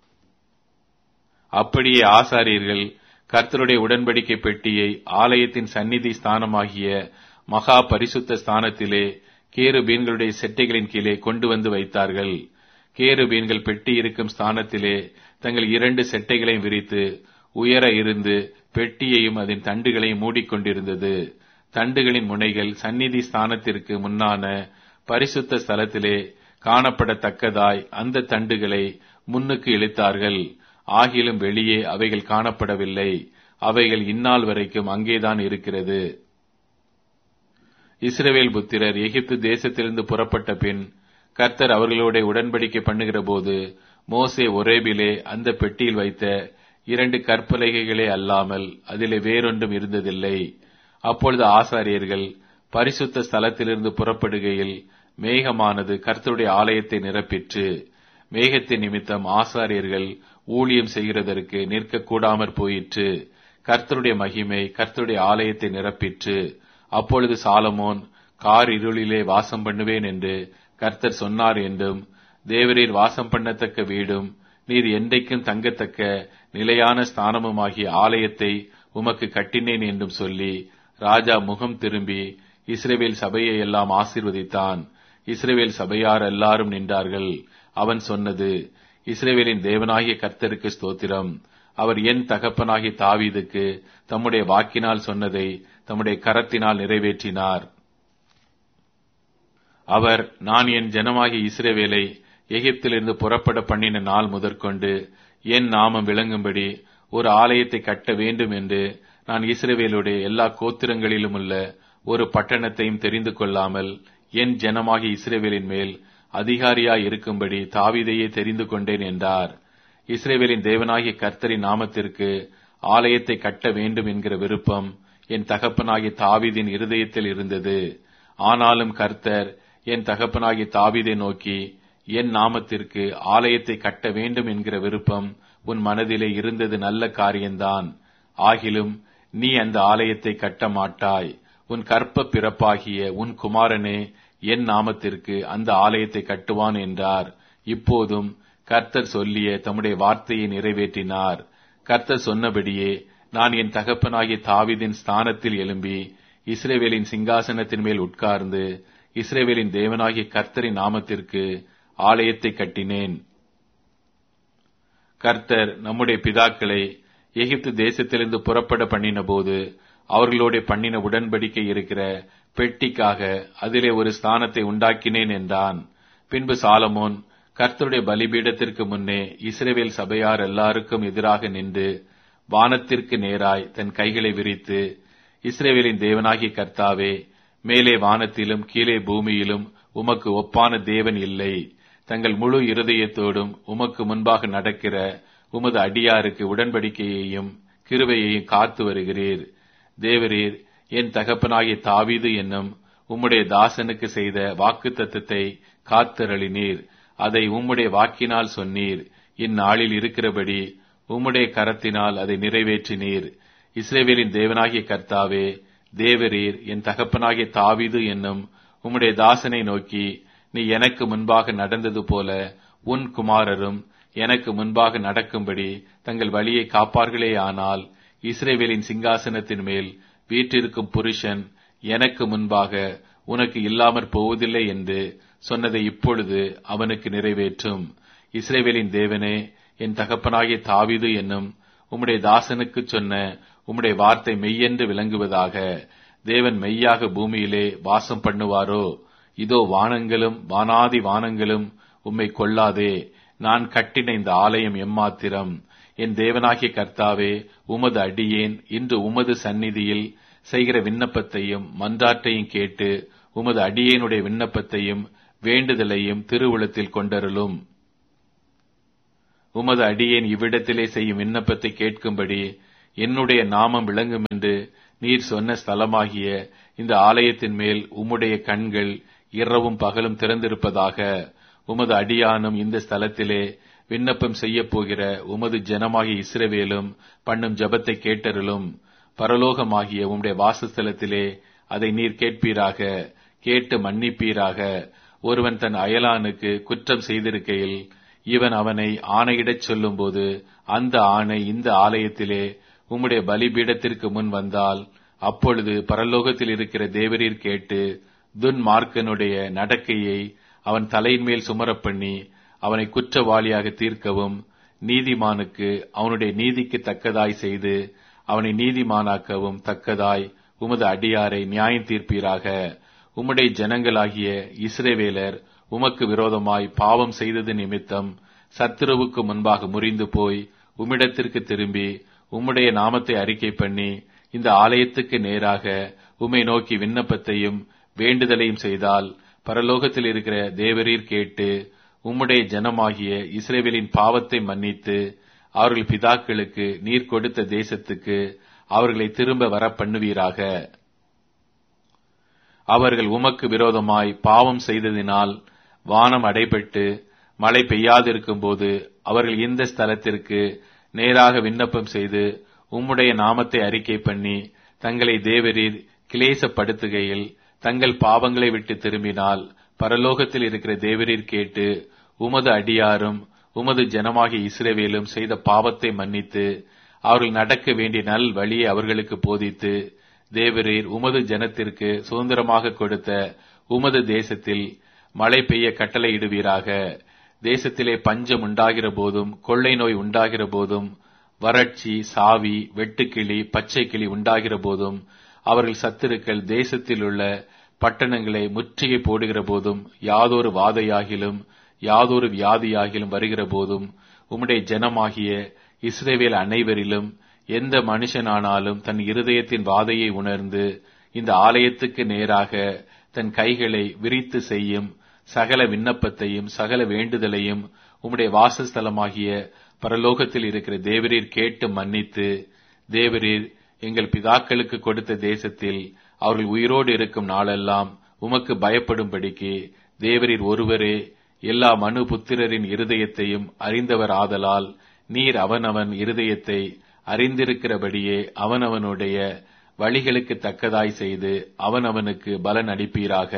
அப்படியே ஆசாரியர்கள் கர்த்தருடைய உடன்படிக்கை பெட்டியை ஆலயத்தின் சந்நிதி ஸ்தானமாகிய மகா பரிசுத்த ஸ்தானத்திலே கேருபீன்களுடைய செட்டைகளின் கீழே கொண்டு வந்து வைத்தார்கள் கேருபீன்கள் பெட்டி இருக்கும் ஸ்தானத்திலே தங்கள் இரண்டு செட்டைகளையும் விரித்து உயர இருந்து பெட்டியையும் அதன் தண்டுகளையும் மூடிக்கொண்டிருந்தது தண்டுகளின் முனைகள் சந்நிதி ஸ்தானத்திற்கு முன்னான பரிசுத்த ஸ்தலத்திலே காணப்படத்தக்கதாய் அந்த தண்டுகளை முன்னுக்கு இழுத்தார்கள் ஆகிலும் வெளியே அவைகள் காணப்படவில்லை அவைகள் இந்நாள் வரைக்கும் அங்கேதான் இருக்கிறது இஸ்ரவேல் புத்திரர் எகிப்து தேசத்திலிருந்து புறப்பட்ட பின் கர்த்தர் அவர்களோட உடன்படிக்கை பண்ணுகிற போது மோசே ஒரேபிலே அந்த பெட்டியில் வைத்த இரண்டு கற்பலகைகளே அல்லாமல் அதிலே வேறொன்றும் இருந்ததில்லை அப்பொழுது ஆசாரியர்கள் பரிசுத்த ஸ்தலத்திலிருந்து புறப்படுகையில் மேகமானது கர்த்தருடைய ஆலயத்தை நிரப்பிற்று மேகத்தின் நிமித்தம் ஆசாரியர்கள் ஊழியம் செய்கிறதற்கு நிற்க கூடாமற் போயிற்று கர்த்தருடைய மகிமை கர்த்தருடைய ஆலயத்தை நிரப்பிற்று அப்பொழுது சாலமோன் கார் இருளிலே வாசம் பண்ணுவேன் என்று கர்த்தர் சொன்னார் என்றும் தேவரீர் வாசம் பண்ணத்தக்க வீடும் நீர் என்றைக்கும் தங்கத்தக்க நிலையான ஸ்தானமுமாகிய ஆலயத்தை உமக்கு கட்டினேன் என்றும் சொல்லி ராஜா முகம் திரும்பி இஸ்ரேவேல் சபையை எல்லாம் ஆசீர்வதித்தான் இஸ்ரேவேல் சபையார் எல்லாரும் நின்றார்கள் அவன் சொன்னது இஸ்ரேவேலின் தேவனாகிய கர்த்தருக்கு ஸ்தோத்திரம் அவர் என் தகப்பனாகிய தாவீதுக்கு தம்முடைய வாக்கினால் சொன்னதை தம்முடைய கரத்தினால் நிறைவேற்றினார் அவர் நான் என் ஜனமாகிய இஸ்ரேவேலை எகிப்திலிருந்து புறப்பட பண்ணின நாள் முதற்கொண்டு என் நாமம் விளங்கும்படி ஒரு ஆலயத்தை கட்ட வேண்டும் என்று நான் இஸ்ரேவேலுடைய எல்லா கோத்திரங்களிலும் உள்ள ஒரு பட்டணத்தையும் தெரிந்து கொள்ளாமல் என் ஜனமாகிய இஸ்ரேவேலின் மேல் அதிகாரியாய் இருக்கும்படி தாவீதையே தெரிந்து கொண்டேன் என்றார் இஸ்ரேவேலின் தேவனாகிய கர்த்தரின் நாமத்திற்கு ஆலயத்தை கட்ட வேண்டும் என்கிற விருப்பம் என் தகப்பனாகிய தாவீதின் இருதயத்தில் இருந்தது ஆனாலும் கர்த்தர் என் தகப்பனாகிய தாவீதை நோக்கி என் நாமத்திற்கு ஆலயத்தை கட்ட வேண்டும் என்கிற விருப்பம் உன் மனதிலே இருந்தது நல்ல காரியம்தான் ஆகிலும் நீ அந்த ஆலயத்தை கட்ட மாட்டாய் உன் கற்ப பிறப்பாகிய உன் குமாரனே என் நாமத்திற்கு அந்த ஆலயத்தை கட்டுவான் என்றார் இப்போதும் கர்த்தர் சொல்லிய தம்முடைய வார்த்தையை நிறைவேற்றினார் கர்த்தர் சொன்னபடியே நான் என் தகப்பனாகிய தாவிதின் ஸ்தானத்தில் எழும்பி இஸ்ரேவேலின் சிங்காசனத்தின் மேல் உட்கார்ந்து இஸ்ரேவேலின் தேவனாகிய கர்த்தரின் நாமத்திற்கு ஆலயத்தை கட்டினேன் கர்த்தர் நம்முடைய பிதாக்களை எகிப்து தேசத்திலிருந்து புறப்பட பண்ணின போது அவர்களோட பண்ணின உடன்படிக்கை இருக்கிற பெட்டிக்காக அதிலே ஒரு ஸ்தானத்தை உண்டாக்கினேன் என்றான் பின்பு சாலமோன் கர்த்தருடைய பலிபீடத்திற்கு முன்னே இஸ்ரேவேல் சபையார் எல்லாருக்கும் எதிராக நின்று வானத்திற்கு நேராய் தன் கைகளை விரித்து இஸ்ரேவேலின் தேவனாகிய கர்த்தாவே மேலே வானத்திலும் கீழே பூமியிலும் உமக்கு ஒப்பான தேவன் இல்லை தங்கள் முழு இருதயத்தோடும் உமக்கு முன்பாக நடக்கிற உமது அடியாருக்கு உடன்படிக்கையையும் கிருபையையும் காத்து வருகிறீர் தேவரீர் என் தகப்பனாகிய தாவீது என்னும் உம்முடைய தாசனுக்கு செய்த வாக்கு தத்துவத்தை காத்தருளினீர் அதை உம்முடைய வாக்கினால் சொன்னீர் இந்நாளில் இருக்கிறபடி உம்முடைய கரத்தினால் அதை நிறைவேற்றினீர் இஸ்ரேவேலின் தேவனாகிய கர்த்தாவே தேவரீர் என் தகப்பனாகிய தாவீது என்னும் உம்முடைய தாசனை நோக்கி நீ எனக்கு முன்பாக நடந்தது போல உன் குமாரரும் எனக்கு முன்பாக நடக்கும்படி தங்கள் வழியை காப்பார்களே ஆனால் இஸ்ரேவேலின் சிங்காசனத்தின் மேல் வீற்றிருக்கும் புருஷன் எனக்கு முன்பாக உனக்கு இல்லாமற் போவதில்லை என்று சொன்னதை இப்பொழுது அவனுக்கு நிறைவேற்றும் இஸ்ரேவேலின் தேவனே என் தகப்பனாகிய தாவிது என்னும் உம்முடைய தாசனுக்கு சொன்ன உம்முடைய வார்த்தை மெய்யென்று விளங்குவதாக தேவன் மெய்யாக பூமியிலே வாசம் பண்ணுவாரோ இதோ வானங்களும் வானாதி வானங்களும் உம்மை கொள்ளாதே நான் கட்டின இந்த ஆலயம் எம்மாத்திரம் என் தேவனாகிய கர்த்தாவே உமது அடியேன் இன்று உமது சந்நிதியில் செய்கிற விண்ணப்பத்தையும் மன்றாட்டையும் கேட்டு உமது அடியேனுடைய விண்ணப்பத்தையும் வேண்டுதலையும் திருவுளத்தில் கொண்டருளும் உமது அடியேன் இவ்விடத்திலே செய்யும் விண்ணப்பத்தை கேட்கும்படி என்னுடைய நாமம் விளங்கும் என்று நீர் சொன்ன ஸ்தலமாகிய இந்த ஆலயத்தின் மேல் உம்முடைய கண்கள் இரவும் பகலும் திறந்திருப்பதாக உமது அடியானும் இந்த ஸ்தலத்திலே விண்ணப்பம் செய்யப் போகிற உமது ஜனமாகிய இஸ்ரவேலும் பண்ணும் ஜபத்தை கேட்டருளும் பரலோகமாகிய உம்முடைய வாசஸ்தலத்திலே அதை நீர் கேட்பீராக கேட்டு மன்னிப்பீராக ஒருவன் தன் அயலானுக்கு குற்றம் செய்திருக்கையில் இவன் அவனை ஆணையிடச் சொல்லும்போது அந்த ஆணை இந்த ஆலயத்திலே உம்முடைய பலிபீடத்திற்கு முன் வந்தால் அப்பொழுது பரலோகத்தில் இருக்கிற தேவரீர் கேட்டு துன்மார்க்கனுடைய நடக்கையை அவன் தலையின் மேல் சுமரப் பண்ணி அவனை குற்றவாளியாக தீர்க்கவும் நீதிமானுக்கு அவனுடைய நீதிக்கு தக்கதாய் செய்து அவனை நீதிமானாக்கவும் தக்கதாய் உமது அடியாரை நியாயம் தீர்ப்பீராக உம்முடைய ஜனங்களாகிய இஸ்ரேவேலர் உமக்கு விரோதமாய் பாவம் செய்தது நிமித்தம் சத்துருவுக்கு முன்பாக முறிந்து போய் உம்மிடத்திற்கு திரும்பி உம்முடைய நாமத்தை அறிக்கை பண்ணி இந்த ஆலயத்துக்கு நேராக உம்மை நோக்கி விண்ணப்பத்தையும் வேண்டுதலையும் செய்தால் பரலோகத்தில் இருக்கிற தேவரீர் கேட்டு உம்முடைய ஜனமாகிய இஸ்ரேவேலின் பாவத்தை மன்னித்து அவர்கள் பிதாக்களுக்கு நீர் கொடுத்த தேசத்துக்கு அவர்களை திரும்ப வர பண்ணுவீராக அவர்கள் உமக்கு விரோதமாய் பாவம் செய்ததினால் வானம் அடைபட்டு மழை பெய்யாதிருக்கும் போது அவர்கள் இந்த ஸ்தலத்திற்கு நேராக விண்ணப்பம் செய்து உம்முடைய நாமத்தை அறிக்கை பண்ணி தங்களை தேவரீர் கிளேசப்படுத்துகையில் தங்கள் பாவங்களை விட்டு திரும்பினால் பரலோகத்தில் இருக்கிற தேவரீர் கேட்டு உமது அடியாரும் உமது ஜனமாகிய இஸ்ரவேலும் செய்த பாவத்தை மன்னித்து அவர்கள் நடக்க வேண்டிய நல் வழியை அவர்களுக்கு போதித்து தேவரீர் உமது ஜனத்திற்கு சுதந்திரமாக கொடுத்த உமது தேசத்தில் மழை பெய்ய கட்டளையிடுவீராக தேசத்திலே பஞ்சம் உண்டாகிற போதும் கொள்ளை நோய் உண்டாகிற போதும் வறட்சி சாவி வெட்டுக்கிளி பச்சை கிளி உண்டாகிற போதும் அவர்கள் சத்துருக்கள் தேசத்தில் உள்ள பட்டணங்களை முற்றுகை போடுகிற போதும் யாதொரு வாதையாகிலும் யாதொரு வியாதியாகிலும் வருகிற போதும் உம்முடைய ஜனமாகிய இஸ்ரேவேல் அனைவரிலும் எந்த மனுஷனானாலும் தன் இருதயத்தின் வாதையை உணர்ந்து இந்த ஆலயத்துக்கு நேராக தன் கைகளை விரித்து செய்யும் சகல விண்ணப்பத்தையும் சகல வேண்டுதலையும் உம்முடைய வாசஸ்தலமாகிய பரலோகத்தில் இருக்கிற தேவரீர் கேட்டு மன்னித்து தேவரீர் எங்கள் பிதாக்களுக்கு கொடுத்த தேசத்தில் அவர்கள் உயிரோடு இருக்கும் நாளெல்லாம் உமக்கு பயப்படும்படிக்கு தேவரீர் ஒருவரே எல்லா மனு புத்திரரின் இருதயத்தையும் அறிந்தவர் ஆதலால் நீர் அவனவன் இருதயத்தை அறிந்திருக்கிறபடியே அவனவனுடைய வழிகளுக்கு தக்கதாய் செய்து அவனவனுக்கு பலன் அளிப்பீராக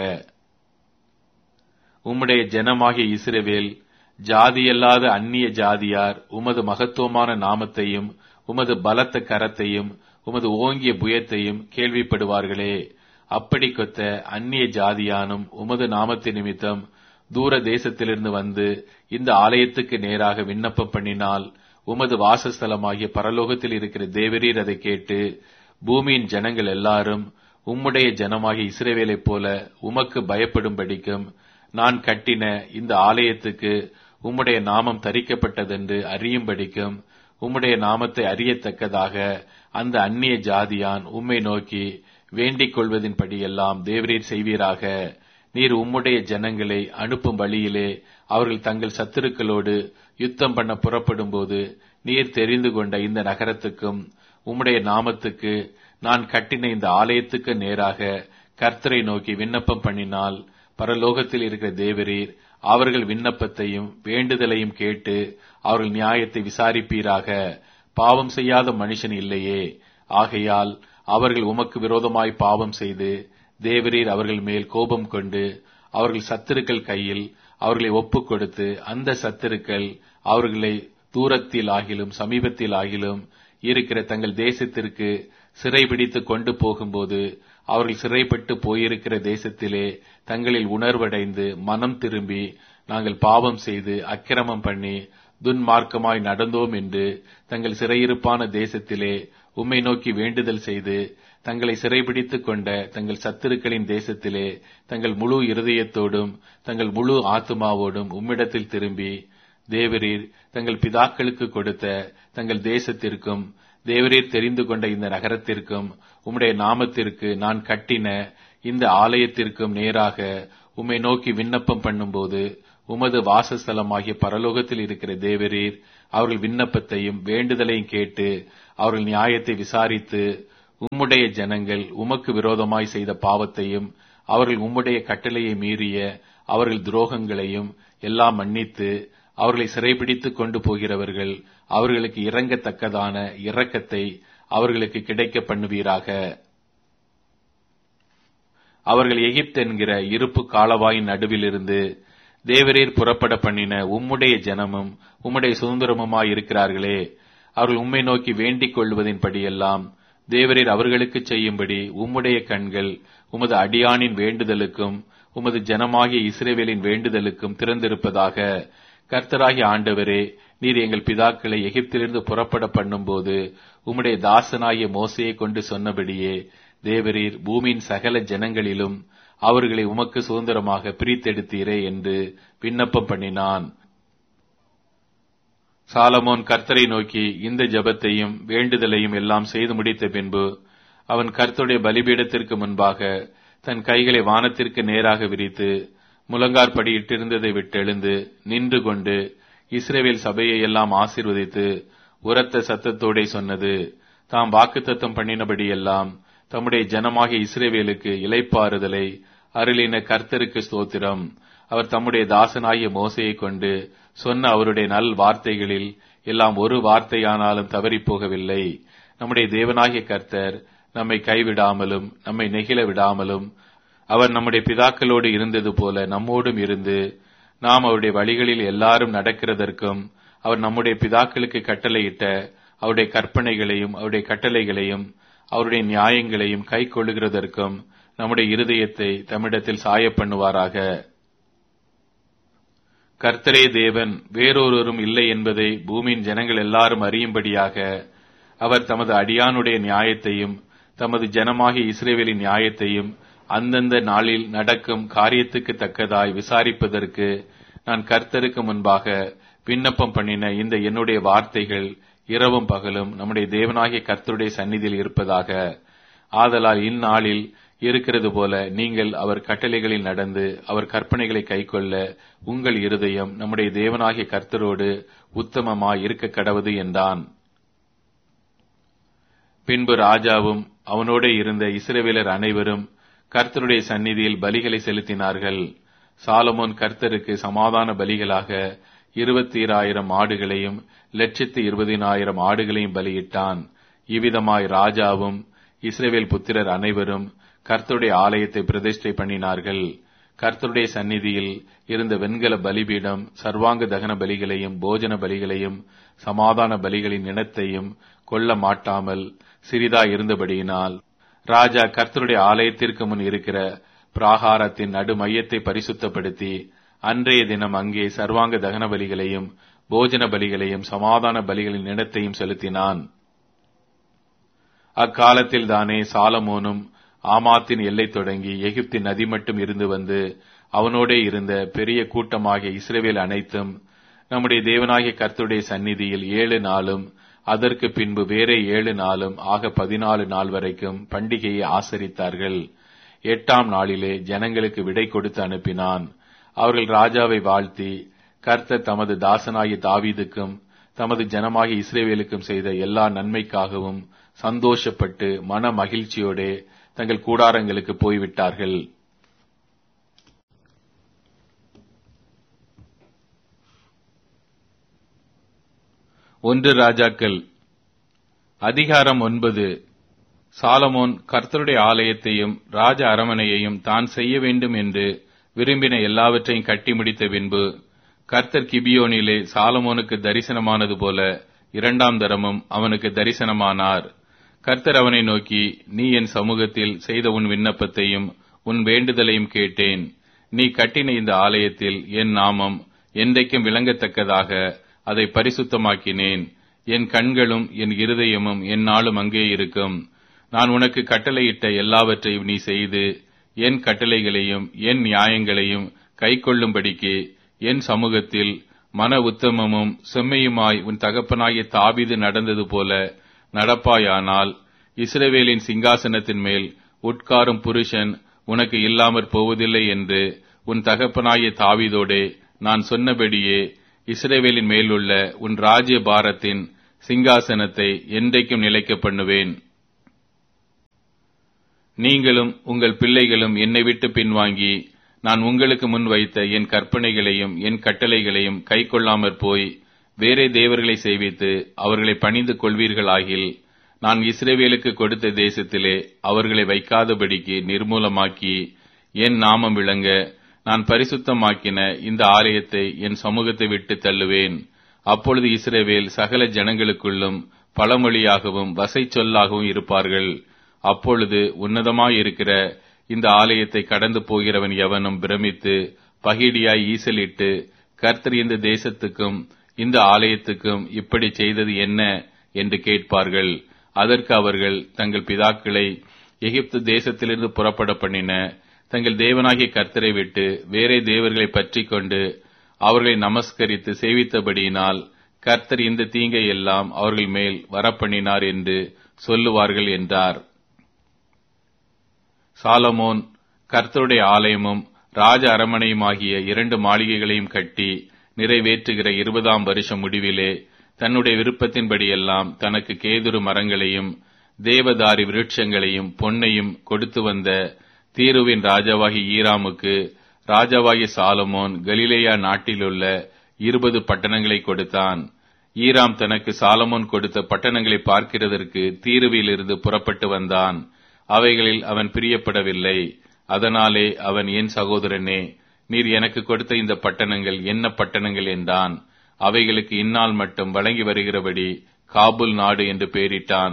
உம்முடைய ஜனமாகிய இஸ்ரவேல் ஜாதியல்லாத அந்நிய ஜாதியார் உமது மகத்துவமான நாமத்தையும் உமது பலத்த கரத்தையும் உமது ஓங்கிய புயத்தையும் கேள்விப்படுவார்களே அப்படி கொத்த அந்நிய ஜாதியானும் உமது நாமத்து நிமித்தம் தூர தேசத்திலிருந்து வந்து இந்த ஆலயத்துக்கு நேராக விண்ணப்பம் பண்ணினால் உமது வாசஸ்தலமாகிய பரலோகத்தில் இருக்கிற தேவரீர் அதை கேட்டு பூமியின் ஜனங்கள் எல்லாரும் உம்முடைய ஜனமாகிய இஸ்ரேவேலைப் போல உமக்கு பயப்படும்படிக்கும் நான் கட்டின இந்த ஆலயத்துக்கு உம்முடைய நாமம் தரிக்கப்பட்டதென்று அறியும்படிக்கும் உம்முடைய நாமத்தை அறியத்தக்கதாக அந்த அந்நிய ஜாதியான் உம்மை நோக்கி வேண்டிக் கொள்வதின்படியெல்லாம் தேவரீர் செய்வீராக நீர் உம்முடைய ஜனங்களை அனுப்பும் வழியிலே அவர்கள் தங்கள் சத்துருக்களோடு யுத்தம் பண்ண புறப்படும் போது நீர் தெரிந்து கொண்ட இந்த நகரத்துக்கும் உம்முடைய நாமத்துக்கு நான் கட்டின இந்த ஆலயத்துக்கு நேராக கர்த்தரை நோக்கி விண்ணப்பம் பண்ணினால் பரலோகத்தில் இருக்கிற தேவரீர் அவர்கள் விண்ணப்பத்தையும் வேண்டுதலையும் கேட்டு அவர்கள் நியாயத்தை விசாரிப்பீராக பாவம் செய்யாத மனுஷன் இல்லையே ஆகையால் அவர்கள் உமக்கு விரோதமாய் பாவம் செய்து தேவரீர் அவர்கள் மேல் கோபம் கொண்டு அவர்கள் சத்துருக்கள் கையில் அவர்களை ஒப்புக் கொடுத்து அந்த சத்துருக்கள் அவர்களை தூரத்தில் ஆகிலும் சமீபத்தில் ஆகிலும் இருக்கிற தங்கள் தேசத்திற்கு சிறைபிடித்து கொண்டு போகும்போது அவர்கள் சிறைப்பட்டு போயிருக்கிற தேசத்திலே தங்களில் உணர்வடைந்து மனம் திரும்பி நாங்கள் பாவம் செய்து அக்கிரமம் பண்ணி துன்மார்க்கமாய் நடந்தோம் என்று தங்கள் சிறையிருப்பான தேசத்திலே உம்மை நோக்கி வேண்டுதல் செய்து தங்களை சிறைபிடித்துக் கொண்ட தங்கள் சத்துருக்களின் தேசத்திலே தங்கள் முழு இருதயத்தோடும் தங்கள் முழு ஆத்துமாவோடும் உம்மிடத்தில் திரும்பி தேவரீர் தங்கள் பிதாக்களுக்கு கொடுத்த தங்கள் தேசத்திற்கும் தேவரீர் தெரிந்து கொண்ட இந்த நகரத்திற்கும் உம்முடைய நாமத்திற்கு நான் கட்டின இந்த ஆலயத்திற்கும் நேராக உம்மை நோக்கி விண்ணப்பம் பண்ணும்போது உமது வாசஸ்தலமாகிய பரலோகத்தில் இருக்கிற தேவரீர் அவர்கள் விண்ணப்பத்தையும் வேண்டுதலையும் கேட்டு அவர்கள் நியாயத்தை விசாரித்து உம்முடைய ஜனங்கள் உமக்கு விரோதமாய் செய்த பாவத்தையும் அவர்கள் உம்முடைய கட்டளையை மீறிய அவர்கள் துரோகங்களையும் எல்லாம் மன்னித்து அவர்களை சிறைபிடித்துக் கொண்டு போகிறவர்கள் அவர்களுக்கு இறங்கத்தக்கதான இரக்கத்தை அவர்களுக்கு கிடைக்க பண்ணுவீராக அவர்கள் எகிப்து என்கிற இருப்பு காலவாயின் நடுவிலிருந்து தேவரீர் புறப்பட பண்ணின உம்முடைய ஜனமும் உம்முடைய சுதந்திரமுமாய் இருக்கிறார்களே அவர்கள் உம்மை நோக்கி வேண்டிக் கொள்வதின்படியெல்லாம் தேவரீர் அவர்களுக்கு செய்யும்படி உம்முடைய கண்கள் உமது அடியானின் வேண்டுதலுக்கும் உமது ஜனமாகிய இஸ்ரேவேலின் வேண்டுதலுக்கும் திறந்திருப்பதாக கர்த்தராகிய ஆண்டவரே நீர் எங்கள் பிதாக்களை எகிப்திலிருந்து புறப்பட பண்ணும்போது உம்முடைய தாசனாகிய மோசையை கொண்டு சொன்னபடியே தேவரீர் பூமியின் சகல ஜனங்களிலும் அவர்களை உமக்கு சுதந்திரமாக பிரித்தெடுத்தீரே என்று விண்ணப்பம் பண்ணினான் சாலமோன் கர்த்தரை நோக்கி இந்த ஜபத்தையும் வேண்டுதலையும் எல்லாம் செய்து முடித்த பின்பு அவன் கர்த்தருடைய பலிபீடத்திற்கு முன்பாக தன் கைகளை வானத்திற்கு நேராக விரித்து முழங்கார்படியிட்டிருந்ததை விட்டெழுந்து நின்று கொண்டு இஸ்ரேவேல் சபையை எல்லாம் ஆசீர்வதித்து உரத்த சத்தத்தோடே சொன்னது தாம் வாக்குத்தத்தம் பண்ணினபடியெல்லாம் தம்முடைய ஜனமாகிய இஸ்ரேவேலுக்கு இலைப்பாறுதலை அருளின கர்த்தருக்கு ஸ்தோத்திரம் அவர் தம்முடைய தாசனாகிய மோசையை கொண்டு சொன்ன அவருடைய நல் வார்த்தைகளில் எல்லாம் ஒரு வார்த்தையானாலும் தவறி போகவில்லை நம்முடைய தேவனாகிய கர்த்தர் நம்மை கைவிடாமலும் நம்மை நெகிழ விடாமலும் அவர் நம்முடைய பிதாக்களோடு இருந்தது போல நம்மோடும் இருந்து நாம் அவருடைய வழிகளில் எல்லாரும் நடக்கிறதற்கும் அவர் நம்முடைய பிதாக்களுக்கு கட்டளையிட்ட அவருடைய கற்பனைகளையும் அவருடைய கட்டளைகளையும் அவருடைய நியாயங்களையும் கை கொள்ளுகிறதற்கும் நம்முடைய இருதயத்தை தமிழத்தில் சாய பண்ணுவாராக கர்த்தரே தேவன் வேறொருவரும் இல்லை என்பதை பூமியின் ஜனங்கள் எல்லாரும் அறியும்படியாக அவர் தமது அடியானுடைய நியாயத்தையும் தமது ஜனமாகிய இஸ்ரேவேலின் நியாயத்தையும் அந்தந்த நாளில் நடக்கும் காரியத்துக்கு தக்கதாய் விசாரிப்பதற்கு நான் கர்த்தருக்கு முன்பாக விண்ணப்பம் பண்ணின இந்த என்னுடைய வார்த்தைகள் இரவும் பகலும் நம்முடைய தேவனாகிய கர்த்தருடைய சந்நிதியில் இருப்பதாக ஆதலால் இந்நாளில் இருக்கிறது போல நீங்கள் அவர் கட்டளைகளில் நடந்து அவர் கற்பனைகளை கைக்கொள்ள உங்கள் இருதயம் நம்முடைய தேவனாகிய கர்த்தரோடு உத்தமமாய் இருக்க கடவது என்றான் பின்பு ராஜாவும் அவனோட இருந்த இஸ்ரவேலர் அனைவரும் கர்த்தருடைய சந்நிதியில் பலிகளை செலுத்தினார்கள் சாலமோன் கர்த்தருக்கு சமாதான பலிகளாக இருபத்தி ஆயிரம் ஆடுகளையும் லட்சத்து இருபதினாயிரம் ஆடுகளையும் பலியிட்டான் இவ்விதமாய் ராஜாவும் இஸ்ரேவேல் புத்திரர் அனைவரும் கர்த்தருடைய ஆலயத்தை பிரதிஷ்டை பண்ணினார்கள் கர்த்தருடைய சந்நிதியில் இருந்த வெண்கல பலிபீடம் சர்வாங்க தகன பலிகளையும் போஜன பலிகளையும் சமாதான பலிகளின் இனத்தையும் கொல்ல மாட்டாமல் சிறிதா இருந்தபடியினால் ராஜா கர்த்தருடைய ஆலயத்திற்கு முன் இருக்கிற பிராகாரத்தின் நடு மையத்தை பரிசுத்தப்படுத்தி அன்றைய தினம் அங்கே சர்வாங்க தகன பலிகளையும் போஜன பலிகளையும் சமாதான பலிகளின் இனத்தையும் செலுத்தினான் அக்காலத்தில் தானே சாலமோனும் ஆமாத்தின் எல்லை தொடங்கி எகிப்தின் நதி மட்டும் இருந்து வந்து அவனோடே இருந்த பெரிய கூட்டமாகிய இஸ்ரேவேல் அனைத்தும் நம்முடைய தேவனாகிய கர்த்தருடைய சந்நிதியில் ஏழு நாளும் அதற்கு பின்பு வேற ஏழு நாளும் ஆக பதினாலு நாள் வரைக்கும் பண்டிகையை ஆசரித்தார்கள் எட்டாம் நாளிலே ஜனங்களுக்கு விடை கொடுத்து அனுப்பினான் அவர்கள் ராஜாவை வாழ்த்தி கர்த்தர் தமது தாசனாகிய தாவீதுக்கும் தமது ஜனமாகிய இஸ்ரேவேலுக்கும் செய்த எல்லா நன்மைக்காகவும் சந்தோஷப்பட்டு மன மகிழ்ச்சியோடே தங்கள் கூடாரங்களுக்கு போய்விட்டார்கள் ஒன்று ராஜாக்கள் அதிகாரம் ஒன்பது சாலமோன் கர்த்தருடைய ஆலயத்தையும் ராஜ அரமனையையும் தான் செய்ய வேண்டும் என்று விரும்பின எல்லாவற்றையும் கட்டி முடித்த பின்பு கர்த்தர் கிபியோனிலே சாலமோனுக்கு தரிசனமானது போல இரண்டாம் தரமும் அவனுக்கு தரிசனமானார் கர்த்தர் அவனை நோக்கி நீ என் சமூகத்தில் செய்த உன் விண்ணப்பத்தையும் உன் வேண்டுதலையும் கேட்டேன் நீ கட்டின இந்த ஆலயத்தில் என் நாமம் என்றைக்கும் விளங்கத்தக்கதாக அதை பரிசுத்தமாக்கினேன் என் கண்களும் என் இருதயமும் என் நாளும் அங்கே இருக்கும் நான் உனக்கு கட்டளையிட்ட எல்லாவற்றையும் நீ செய்து என் கட்டளைகளையும் என் நியாயங்களையும் கைக்கொள்ளும்படிக்கு என் சமூகத்தில் மன உத்தமமும் செம்மையுமாய் உன் தகப்பனாகிய தாபிது நடந்தது போல நடப்பாயானால் இஸ்ரவேலின் சிங்காசனத்தின் மேல் உட்காரும் புருஷன் உனக்கு இல்லாமற் போவதில்லை என்று உன் தகப்பனாகிய தாவிதோடே நான் சொன்னபடியே இஸ்ரேவேலின் மேலுள்ள உன் ராஜ்ய பாரத்தின் சிங்காசனத்தை என்றைக்கும் நிலைக்க பண்ணுவேன் நீங்களும் உங்கள் பிள்ளைகளும் என்னை விட்டு பின்வாங்கி நான் உங்களுக்கு முன் வைத்த என் கற்பனைகளையும் என் கட்டளைகளையும் கைக்கொள்ளாமற் போய் வேறே தேவர்களை செய்வித்து அவர்களை பணிந்து கொள்வீர்களாகில் நான் இஸ்ரேவேலுக்கு கொடுத்த தேசத்திலே அவர்களை வைக்காதபடிக்கு நிர்மூலமாக்கி என் நாமம் விளங்க நான் பரிசுத்தமாக்கின இந்த ஆலயத்தை என் சமூகத்தை விட்டு தள்ளுவேன் அப்பொழுது இஸ்ரேவேல் சகல ஜனங்களுக்குள்ளும் பழமொழியாகவும் வசை சொல்லாகவும் இருப்பார்கள் அப்பொழுது உன்னதமாயிருக்கிற இந்த ஆலயத்தை கடந்து போகிறவன் எவனும் பிரமித்து பகிடியாய் ஈசலிட்டு கர்த்தர் இந்த தேசத்துக்கும் இந்த ஆலயத்துக்கும் இப்படி செய்தது என்ன என்று கேட்பார்கள் அதற்கு அவர்கள் தங்கள் பிதாக்களை எகிப்து தேசத்திலிருந்து புறப்பட பண்ணின தங்கள் தேவனாகிய கர்த்தரை விட்டு வேறே தேவர்களை பற்றி கொண்டு அவர்களை நமஸ்கரித்து சேவித்தபடியினால் கர்த்தர் இந்த தீங்கை எல்லாம் அவர்கள் மேல் வரப்பண்ணினார் என்று சொல்லுவார்கள் என்றார் சாலமோன் கர்த்தருடைய ஆலயமும் ராஜ அரமனையுமாகிய இரண்டு மாளிகைகளையும் கட்டி நிறைவேற்றுகிற இருபதாம் வருஷம் முடிவிலே தன்னுடைய விருப்பத்தின்படியெல்லாம் தனக்கு கேதுரு மரங்களையும் தேவதாரி விருட்சங்களையும் பொன்னையும் கொடுத்து வந்த தீருவின் ராஜாவாகி ஈராமுக்கு ராஜாவாகி சாலமோன் கலிலேயா நாட்டிலுள்ள இருபது பட்டணங்களை கொடுத்தான் ஈராம் தனக்கு சாலமோன் கொடுத்த பட்டணங்களை பார்க்கிறதற்கு தீருவிலிருந்து புறப்பட்டு வந்தான் அவைகளில் அவன் பிரியப்படவில்லை அதனாலே அவன் என் சகோதரனே நீர் எனக்கு கொடுத்த இந்த பட்டணங்கள் என்ன பட்டணங்கள் என்றான் அவைகளுக்கு இந்நாள் மட்டும் வழங்கி வருகிறபடி காபுல் நாடு என்று பெயரிட்டான்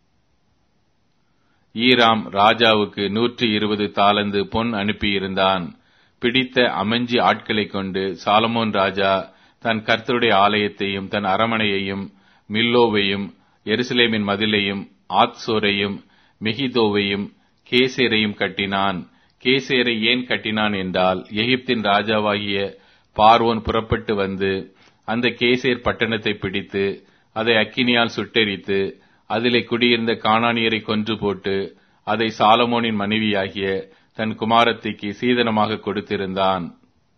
ஈராம் ராஜாவுக்கு நூற்றி இருபது தாளந்து பொன் அனுப்பியிருந்தான் பிடித்த அமைஞ்சி ஆட்களைக் கொண்டு சாலமோன் ராஜா தன் கர்த்தருடைய ஆலயத்தையும் தன் அரமனையையும் மில்லோவையும் எருசலேமின் மதிலையும் ஆத்சோரையும் மெகிதோவையும் கேசேரையும் கட்டினான் கேசேரை ஏன் கட்டினான் என்றால் எகிப்தின் ராஜாவாகிய பார்வோன் புறப்பட்டு வந்து அந்த கேசேர் பட்டணத்தை பிடித்து அதை அக்கினியால் சுட்டெரித்து அதிலே குடியிருந்த காணானியரை கொன்று போட்டு அதை சாலமோனின் மனைவியாகிய தன் குமாரத்திக்கு சீதனமாக கொடுத்திருந்தான்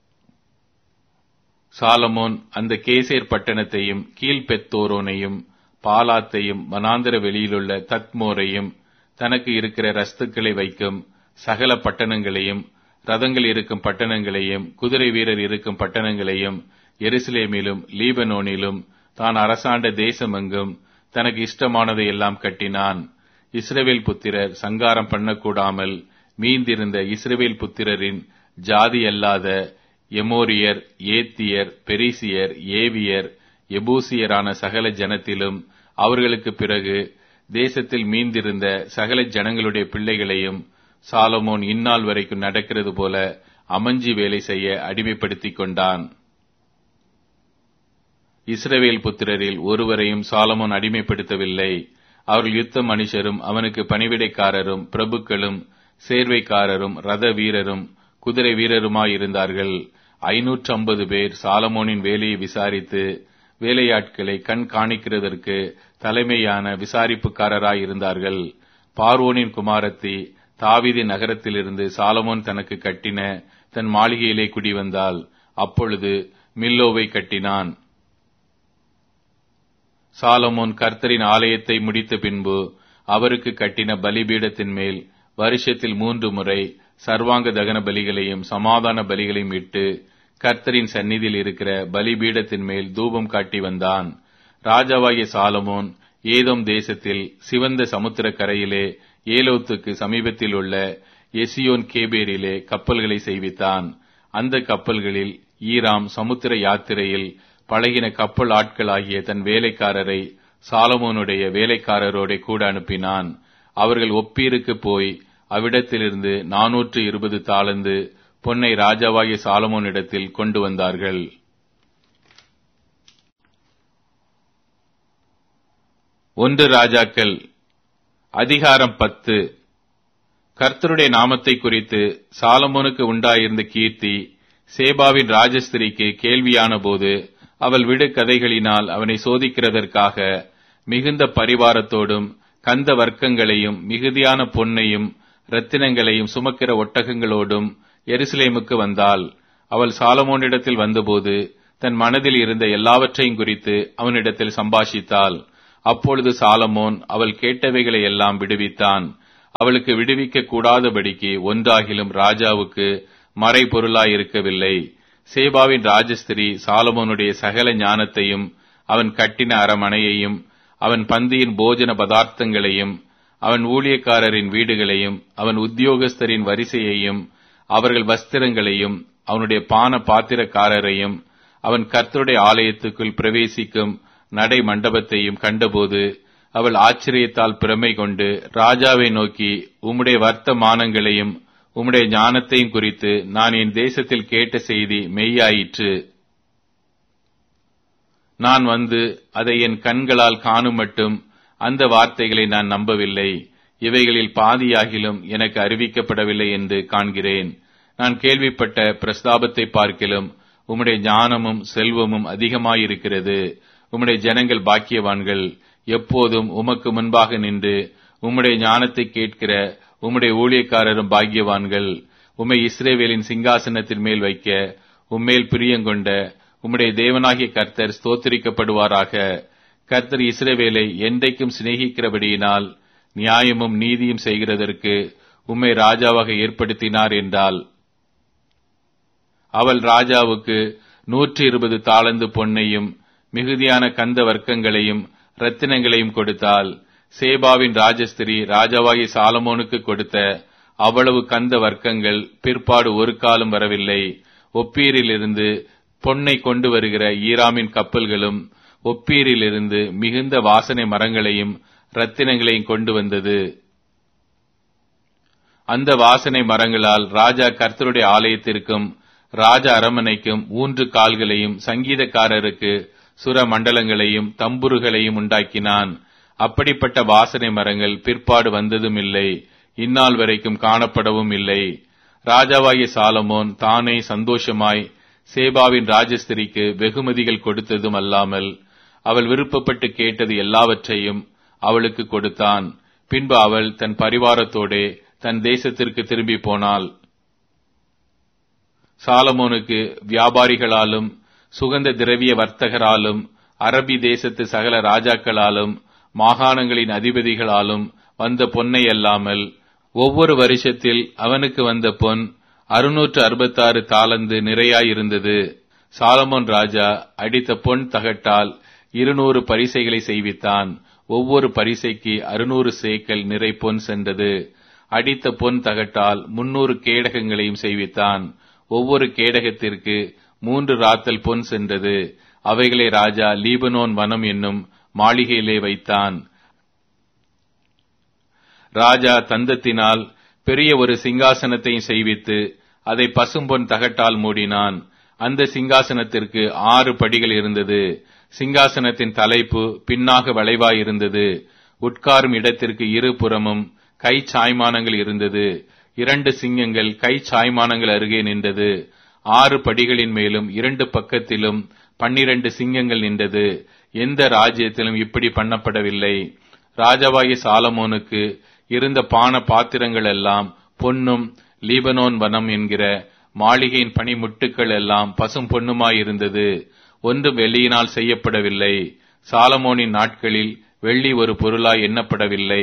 சாலமோன் அந்த கேசேர் பட்டணத்தையும் கீழ்பெத்தோரோனையும் பாலாத்தையும் வனாந்தர வெளியிலுள்ள தத்மோரையும் தனக்கு இருக்கிற ரஸ்துக்களை வைக்கும் சகல பட்டணங்களையும் ரதங்கள் இருக்கும் பட்டணங்களையும் குதிரை வீரர் இருக்கும் பட்டணங்களையும் எருசலேமிலும் லீபனோனிலும் தான் அரசாண்ட தேசமெங்கும் தனக்கு இஷ்டமானதை எல்லாம் கட்டினான் இஸ்ரவேல் புத்திரர் சங்காரம் பண்ணக்கூடாமல் மீந்திருந்த இஸ்ரவேல் புத்திரரின் ஜாதி அல்லாத எமோரியர் ஏத்தியர் பெரிசியர் ஏவியர் எபூசியரான சகல ஜனத்திலும் அவர்களுக்கு பிறகு தேசத்தில் மீந்திருந்த சகல ஜனங்களுடைய பிள்ளைகளையும் சாலமோன் இந்நாள் வரைக்கும் நடக்கிறது போல அமஞ்சி வேலை செய்ய அடிமைப்படுத்திக் கொண்டான் இஸ்ரவேல் புத்திரரில் ஒருவரையும் சாலமோன் அடிமைப்படுத்தவில்லை அவர்கள் யுத்த மனுஷரும் அவனுக்கு பணிவிடைக்காரரும் பிரபுக்களும் சேர்வைக்காரரும் ரத வீரரும் குதிரை வீரருமாயிருந்தார்கள் ஐநூற்று ஐம்பது பேர் சாலமோனின் வேலையை விசாரித்து வேலையாட்களை கண் காணிக்கிறதற்கு தலைமையான விசாரிப்புக்காரராய் இருந்தார்கள் பார்வோனின் குமாரத்தி தாவிதி நகரத்திலிருந்து சாலமோன் தனக்கு கட்டின தன் மாளிகையிலே குடிவந்தால் அப்பொழுது மில்லோவை கட்டினான் சாலமோன் கர்த்தரின் ஆலயத்தை முடித்த பின்பு அவருக்கு கட்டின பலிபீடத்தின் மேல் வருஷத்தில் மூன்று முறை சர்வாங்க தகன பலிகளையும் சமாதான பலிகளையும் இட்டு கர்த்தரின் சந்நிதியில் இருக்கிற பலிபீடத்தின் மேல் தூபம் காட்டி வந்தான் ராஜாவாகிய சாலமோன் ஏதோம் தேசத்தில் சிவந்த சமுத்திர கரையிலே ஏலோத்துக்கு சமீபத்தில் உள்ள எசியோன் கேபேரிலே கப்பல்களை செய்வித்தான் அந்த கப்பல்களில் ஈராம் சமுத்திர யாத்திரையில் பழகின கப்பல் ஆட்களாகிய தன் வேலைக்காரரை சாலமோனுடைய வேலைக்காரரோட கூட அனுப்பினான் அவர்கள் ஒப்பீருக்கு போய் அவ்விடத்திலிருந்து நாநூற்று இருபது தாளந்து பொன்னை ராஜாவாகிய சாலமோனிடத்தில் கொண்டு வந்தார்கள் ஒன்று ராஜாக்கள் அதிகாரம் பத்து கர்த்தருடைய நாமத்தை குறித்து சாலமோனுக்கு உண்டாயிருந்த கீர்த்தி சேபாவின் ராஜஸ்திரிக்கு கேள்வியான போது அவள் விடு கதைகளினால் அவனை சோதிக்கிறதற்காக மிகுந்த பரிவாரத்தோடும் கந்த வர்க்கங்களையும் மிகுதியான பொன்னையும் ரத்தினங்களையும் சுமக்கிற ஒட்டகங்களோடும் எருசலேமுக்கு வந்தாள் அவள் சாலமோனிடத்தில் வந்தபோது தன் மனதில் இருந்த எல்லாவற்றையும் குறித்து அவனிடத்தில் சம்பாஷித்தாள் அப்பொழுது சாலமோன் அவள் கேட்டவைகளை எல்லாம் விடுவித்தான் அவளுக்கு விடுவிக்க கூடாதபடிக்கு ஒன்றாகிலும் ராஜாவுக்கு மறைபொருளாயிருக்கவில்லை சேபாவின் ராஜஸ்திரி சாலமோனுடைய சகல ஞானத்தையும் அவன் கட்டின அரமனையையும் அவன் பந்தியின் போஜன பதார்த்தங்களையும் அவன் ஊழியக்காரரின் வீடுகளையும் அவன் உத்தியோகஸ்தரின் வரிசையையும் அவர்கள் வஸ்திரங்களையும் அவனுடைய பான பாத்திரக்காரரையும் அவன் கர்த்தருடைய ஆலயத்துக்குள் பிரவேசிக்கும் நடை மண்டபத்தையும் கண்டபோது அவள் ஆச்சரியத்தால் பிரமை கொண்டு ராஜாவை நோக்கி உம்முடைய வர்த்தமானங்களையும் உம்முடைய ஞானத்தையும் குறித்து நான் என் தேசத்தில் கேட்ட செய்தி மெய்யாயிற்று நான் வந்து அதை என் கண்களால் காணும் மட்டும் அந்த வார்த்தைகளை நான் நம்பவில்லை இவைகளில் பாதியாகிலும் எனக்கு அறிவிக்கப்படவில்லை என்று காண்கிறேன் நான் கேள்விப்பட்ட பிரஸ்தாபத்தை பார்க்கிலும் உம்முடைய ஞானமும் செல்வமும் அதிகமாயிருக்கிறது உம்முடைய ஜனங்கள் பாக்கியவான்கள் எப்போதும் உமக்கு முன்பாக நின்று உம்முடைய ஞானத்தை கேட்கிற உம்முடைய ஊழியக்காரரும் பாக்கியவான்கள் உம்மை இஸ்ரேவேலின் சிங்காசனத்தின் மேல் வைக்க உம்மேல் பிரியங்கொண்ட உம்முடைய தேவனாகிய கர்த்தர் ஸ்தோத்திரிக்கப்படுவாராக கர்த்தர் இஸ்ரேவேலை என்றைக்கும் சிநேகிக்கிறபடியினால் நியாயமும் நீதியும் செய்கிறதற்கு உம்மை ராஜாவாக ஏற்படுத்தினார் என்றால் அவள் ராஜாவுக்கு நூற்றி இருபது தாளந்து பொன்னையும் மிகுதியான கந்த வர்க்கங்களையும் ரத்தினங்களையும் கொடுத்தாள் சேபாவின் ராஜஸ்திரி ராஜாவாகி சாலமோனுக்கு கொடுத்த அவ்வளவு கந்த வர்க்கங்கள் பிற்பாடு ஒரு காலம் வரவில்லை ஒப்பீரிலிருந்து பொன்னை கொண்டு வருகிற ஈராமின் கப்பல்களும் ஒப்பீரிலிருந்து மிகுந்த வாசனை மரங்களையும் ரத்தினங்களையும் கொண்டு வந்தது அந்த வாசனை மரங்களால் ராஜா கர்த்தருடைய ஆலயத்திற்கும் ராஜ அரமனைக்கும் ஊன்று கால்களையும் சங்கீதக்காரருக்கு சுர மண்டலங்களையும் தம்புருகளையும் உண்டாக்கினான் அப்படிப்பட்ட வாசனை மரங்கள் பிற்பாடு வந்ததும் இல்லை இந்நாள் வரைக்கும் காணப்படவும் இல்லை ராஜாவாகிய சாலமோன் தானே சந்தோஷமாய் சேபாவின் ராஜஸ்திரிக்கு வெகுமதிகள் கொடுத்ததும் அல்லாமல் அவள் விருப்பப்பட்டு கேட்டது எல்லாவற்றையும் அவளுக்கு கொடுத்தான் பின்பு அவள் தன் பரிவாரத்தோடே தன் தேசத்திற்கு திரும்பி போனாள் சாலமோனுக்கு வியாபாரிகளாலும் சுகந்த திரவிய வர்த்தகராலும் அரபி தேசத்து சகல ராஜாக்களாலும் மாகாணங்களின் அதிபதிகளாலும் வந்த பொன்னை அல்லாமல் ஒவ்வொரு வருஷத்தில் அவனுக்கு வந்த பொன் அறுநூற்று அறுபத்தாறு தாளந்து நிறையாயிருந்தது சாலமோன் ராஜா அடித்த பொன் தகட்டால் இருநூறு பரிசைகளை செய்வித்தான் ஒவ்வொரு பரிசைக்கு அறுநூறு சேக்கல் நிறை பொன் சென்றது அடித்த பொன் தகட்டால் முன்னூறு கேடகங்களையும் செய்வித்தான் ஒவ்வொரு கேடகத்திற்கு மூன்று ராத்தல் பொன் சென்றது அவைகளை ராஜா லீபனோன் வனம் என்னும் மாளிகையிலே வைத்தான் ராஜா தந்தத்தினால் பெரிய ஒரு சிங்காசனத்தையும் செய்வித்து அதை பசும்பொன் தகட்டால் மூடினான் அந்த சிங்காசனத்திற்கு ஆறு படிகள் இருந்தது சிங்காசனத்தின் தலைப்பு பின்னாக வளைவாயிருந்தது உட்காரும் இடத்திற்கு இரு புறமும் கை சாய்மானங்கள் இருந்தது இரண்டு சிங்கங்கள் கை சாய்மானங்கள் அருகே நின்றது ஆறு படிகளின் மேலும் இரண்டு பக்கத்திலும் பன்னிரண்டு சிங்கங்கள் நின்றது எந்த ராஜ்யத்திலும் இப்படி பண்ணப்படவில்லை ராஜாவாகிய சாலமோனுக்கு இருந்த பான பாத்திரங்கள் எல்லாம் பொன்னும் லீபனோன் வனம் என்கிற மாளிகையின் பனிமுட்டுக்கள் எல்லாம் பசும் பொன்னுமாயிருந்தது ஒன்றும் வெள்ளியினால் செய்யப்படவில்லை சாலமோனின் நாட்களில் வெள்ளி ஒரு பொருளாய் எண்ணப்படவில்லை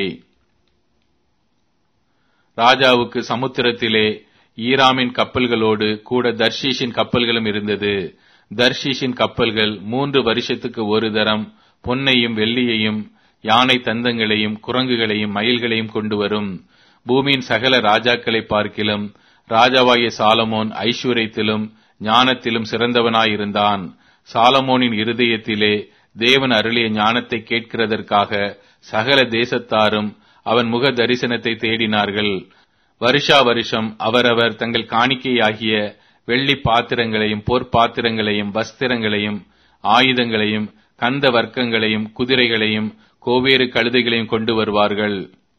ராஜாவுக்கு சமுத்திரத்திலே ஈராமின் கப்பல்களோடு கூட தர்ஷீஷின் கப்பல்களும் இருந்தது தர்ஷீஷின் கப்பல்கள் மூன்று வருஷத்துக்கு ஒரு தரம் பொன்னையும் வெள்ளியையும் யானை தந்தங்களையும் குரங்குகளையும் மயில்களையும் கொண்டு வரும் பூமியின் சகல ராஜாக்களை பார்க்கிலும் ராஜாவாகிய சாலமோன் ஐஸ்வர்யத்திலும் ஞானத்திலும் சிறந்தவனாயிருந்தான் சாலமோனின் இருதயத்திலே தேவன் அருளிய ஞானத்தை கேட்கிறதற்காக சகல தேசத்தாரும் அவன் முக தரிசனத்தை தேடினார்கள் வருஷா வருஷம் அவரவர் தங்கள் காணிக்கையாகிய வெள்ளி பாத்திரங்களையும் பொற்பாத்திரங்களையும் வஸ்திரங்களையும் ஆயுதங்களையும் கந்த வர்க்கங்களையும் குதிரைகளையும் கோவேறு கழுதைகளையும் கொண்டு வருவார்கள்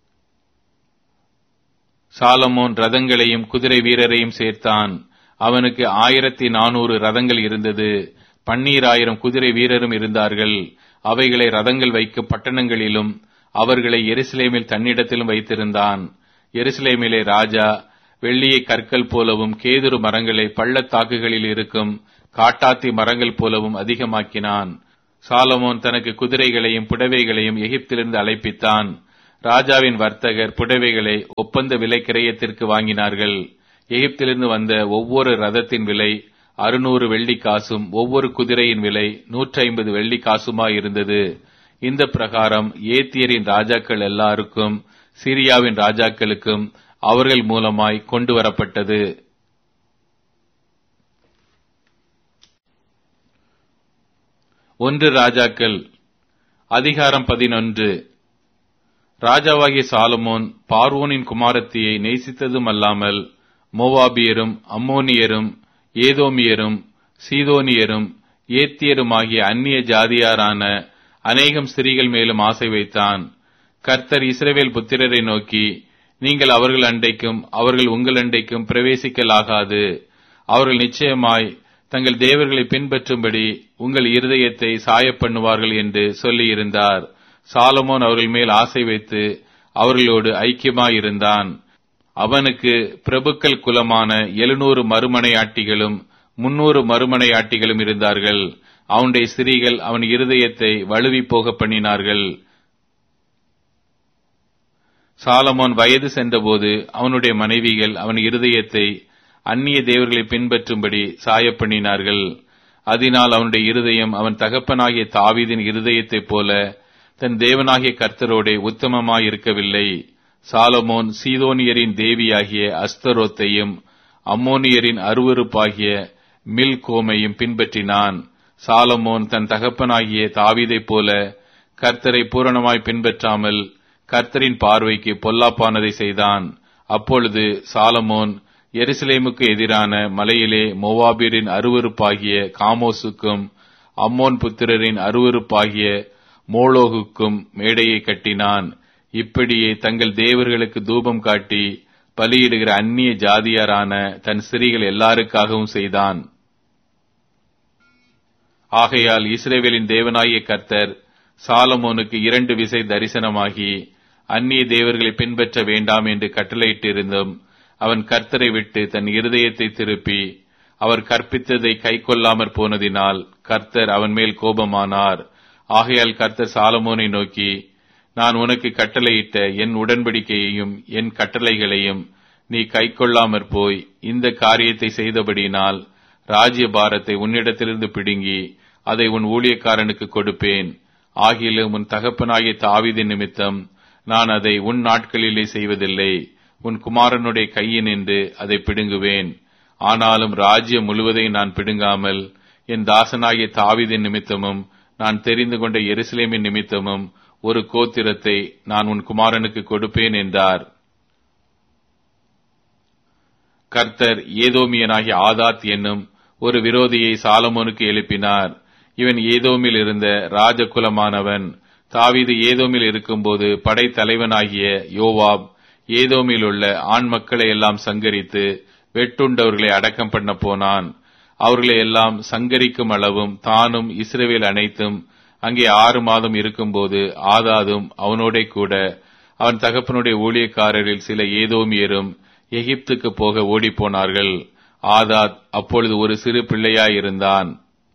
சாலமோன் ரதங்களையும் குதிரை வீரரையும் சேர்த்தான் அவனுக்கு ஆயிரத்தி நானூறு ரதங்கள் இருந்தது பன்னீராயிரம் குதிரை வீரரும் இருந்தார்கள் அவைகளை ரதங்கள் வைக்கும் பட்டணங்களிலும் அவர்களை எருசலேமில் தன்னிடத்திலும் வைத்திருந்தான் எருசலேமிலே ராஜா வெள்ளியை கற்கள் போலவும் கேதுரு மரங்களை பள்ளத்தாக்குகளில் இருக்கும் காட்டாத்தி மரங்கள் போலவும் அதிகமாக்கினான் சாலமோன் தனக்கு குதிரைகளையும் புடவைகளையும் எகிப்திலிருந்து அழைப்பித்தான் ராஜாவின் வர்த்தகர் புடவைகளை ஒப்பந்த விலை கிரயத்திற்கு வாங்கினார்கள் எகிப்திலிருந்து வந்த ஒவ்வொரு ரதத்தின் விலை அறுநூறு வெள்ளி காசும் ஒவ்வொரு குதிரையின் விலை நூற்றி ஐம்பது வெள்ளி காசுமாயிருந்தது இந்த பிரகாரம் ஏத்தியரின் ராஜாக்கள் எல்லாருக்கும் சிரியாவின் ராஜாக்களுக்கும் அவர்கள் மூலமாய் கொண்டு வரப்பட்டது ஒன்று ராஜாக்கள் அதிகாரம் பதினொன்று ராஜாவாகிய சாலமோன் பார்வோனின் குமாரத்தியை நேசித்ததும் அல்லாமல் மோவாபியரும் அம்மோனியரும் ஏதோமியரும் சீதோனியரும் ஏத்தியருமாகிய அந்நிய ஜாதியாரான அநேகம் ஸ்திரீகள் மேலும் ஆசை வைத்தான் கர்த்தர் இஸ்ரவேல் புத்திரரை நோக்கி நீங்கள் அவர்கள் அண்டைக்கும் அவர்கள் உங்கள் அண்டைக்கும் பிரவேசிக்கலாகாது அவர்கள் நிச்சயமாய் தங்கள் தேவர்களை பின்பற்றும்படி உங்கள் இருதயத்தை சாயப்பண்ணுவார்கள் என்று சொல்லியிருந்தார் சாலமோன் அவர்கள் மேல் ஆசை வைத்து அவர்களோடு ஐக்கியமாயிருந்தான் அவனுக்கு பிரபுக்கள் குலமான எழுநூறு மறுமனையாட்டிகளும் முன்னூறு மறுமனையாட்டிகளும் இருந்தார்கள் அவனுடைய ஸ்திரீகள் அவன் இருதயத்தை வலுவி போக பண்ணினார்கள் சாலமோன் வயது சென்றபோது அவனுடைய மனைவிகள் அவன் இருதயத்தை அந்நிய தேவர்களை பின்பற்றும்படி சாயப்பண்ணினார்கள் அதனால் அவனுடைய இருதயம் அவன் தகப்பனாகிய தாவீதின் இருதயத்தைப் போல தன் தேவனாகிய கர்த்தரோடே உத்தமமாயிருக்கவில்லை சாலமோன் சீதோனியரின் தேவியாகிய அஸ்தரோத்தையும் அம்மோனியரின் அருவருப்பாகிய மில் கோமையும் பின்பற்றினான் சாலமோன் தன் தகப்பனாகிய தாவீதைப் போல கர்த்தரை பூரணமாய் பின்பற்றாமல் கர்த்தரின் பார்வைக்கு பொல்லாப்பானதை செய்தான் அப்பொழுது சாலமோன் எருசலேமுக்கு எதிரான மலையிலே மோவாபியரின் அருவருப்பாகிய காமோசுக்கும் அம்மோன் புத்திரரின் அருவருப்பாகிய மோளோகுக்கும் மேடையை கட்டினான் இப்படியே தங்கள் தேவர்களுக்கு தூபம் காட்டி பலியிடுகிற அந்நிய ஜாதியாரான தன் ஸ்திரீகள் எல்லாருக்காகவும் செய்தான் ஆகையால் இஸ்ரேவேலின் தேவனாகிய கர்த்தர் சாலமோனுக்கு இரண்டு விசை தரிசனமாகி அந்நிய தேவர்களை பின்பற்ற வேண்டாம் என்று கட்டளையிட்டிருந்தும் அவன் கர்த்தரை விட்டு தன் இருதயத்தை திருப்பி அவர் கற்பித்ததை கைக்கொள்ளாமற் போனதினால் கர்த்தர் அவன் மேல் கோபமானார் ஆகையால் கர்த்தர் சாலமோனை நோக்கி நான் உனக்கு கட்டளையிட்ட என் உடன்படிக்கையையும் என் கட்டளைகளையும் நீ கைக்கொள்ளாமற் போய் இந்த காரியத்தை செய்தபடியினால் ராஜ்ய பாரத்தை உன்னிடத்திலிருந்து பிடுங்கி அதை உன் ஊழியக்காரனுக்கு கொடுப்பேன் ஆகிலும் உன் தகப்பனாகிய தாவிதின் நிமித்தம் நான் அதை உன் நாட்களிலே செய்வதில்லை உன் குமாரனுடைய கையினின்று அதை பிடுங்குவேன் ஆனாலும் ராஜ்யம் முழுவதையும் நான் பிடுங்காமல் என் தாசனாகிய தாவிதின் நிமித்தமும் நான் தெரிந்து கொண்ட எருசலேமின் நிமித்தமும் ஒரு கோத்திரத்தை நான் உன் குமாரனுக்கு கொடுப்பேன் என்றார் கர்த்தர் ஏதோமியனாகிய ஆதாத் என்னும் ஒரு விரோதியை சாலமோனுக்கு எழுப்பினார் இவன் ஏதோமில் இருந்த ராஜகுலமானவன் தாவீது ஏதோமில் இருக்கும்போது படைத்தலைவனாகிய யோவாப் ஏதோமில் உள்ள ஆண் மக்களை எல்லாம் சங்கரித்து வெட்டுண்டவர்களை அடக்கம் பண்ண போனான் அவர்களை எல்லாம் சங்கரிக்கும் அளவும் தானும் இஸ்ரேவேல் அனைத்தும் அங்கே ஆறு மாதம் இருக்கும்போது ஆதாதும் அவனோட கூட அவன் தகப்பனுடைய ஊழியக்காரரில் சில ஏதோமியரும் எகிப்துக்கு போக ஓடிப்போனார்கள் ஆதாத் அப்பொழுது ஒரு சிறு பிள்ளையாயிருந்தான்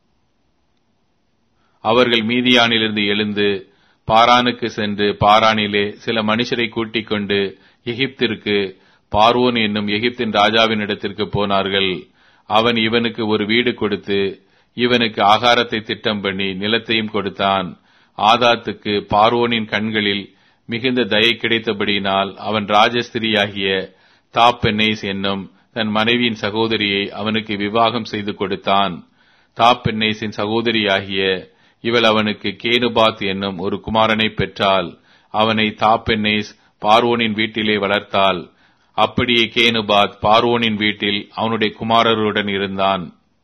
அவர்கள் மீதியானிலிருந்து எழுந்து பாரானுக்கு சென்று பாரானிலே சில மனுஷரை கூட்டிக் கொண்டு எகிப்திற்கு பார்வோன் என்னும் எகிப்தின் ராஜாவின் இடத்திற்கு போனார்கள் அவன் இவனுக்கு ஒரு வீடு கொடுத்து இவனுக்கு ஆகாரத்தை திட்டம் பண்ணி நிலத்தையும் கொடுத்தான் ஆதாத்துக்கு பார்வோனின் கண்களில் மிகுந்த தயை கிடைத்தபடியினால் அவன் ராஜஸ்திரியாகிய தாப்பென்னேஸ் என்னும் தன் மனைவியின் சகோதரியை அவனுக்கு விவாகம் செய்து கொடுத்தான் தாப்பென்னேஸின் சகோதரியாகிய இவள் அவனுக்கு கேனுபாத் என்னும் ஒரு குமாரனை பெற்றாள் அவனை தாப்பென்னேஸ் பார்வோனின் வீட்டிலே வளர்த்தாள் அப்படியே கேனுபாத் பார்வோனின் வீட்டில் அவனுடைய குமாரருடன் இருந்தான்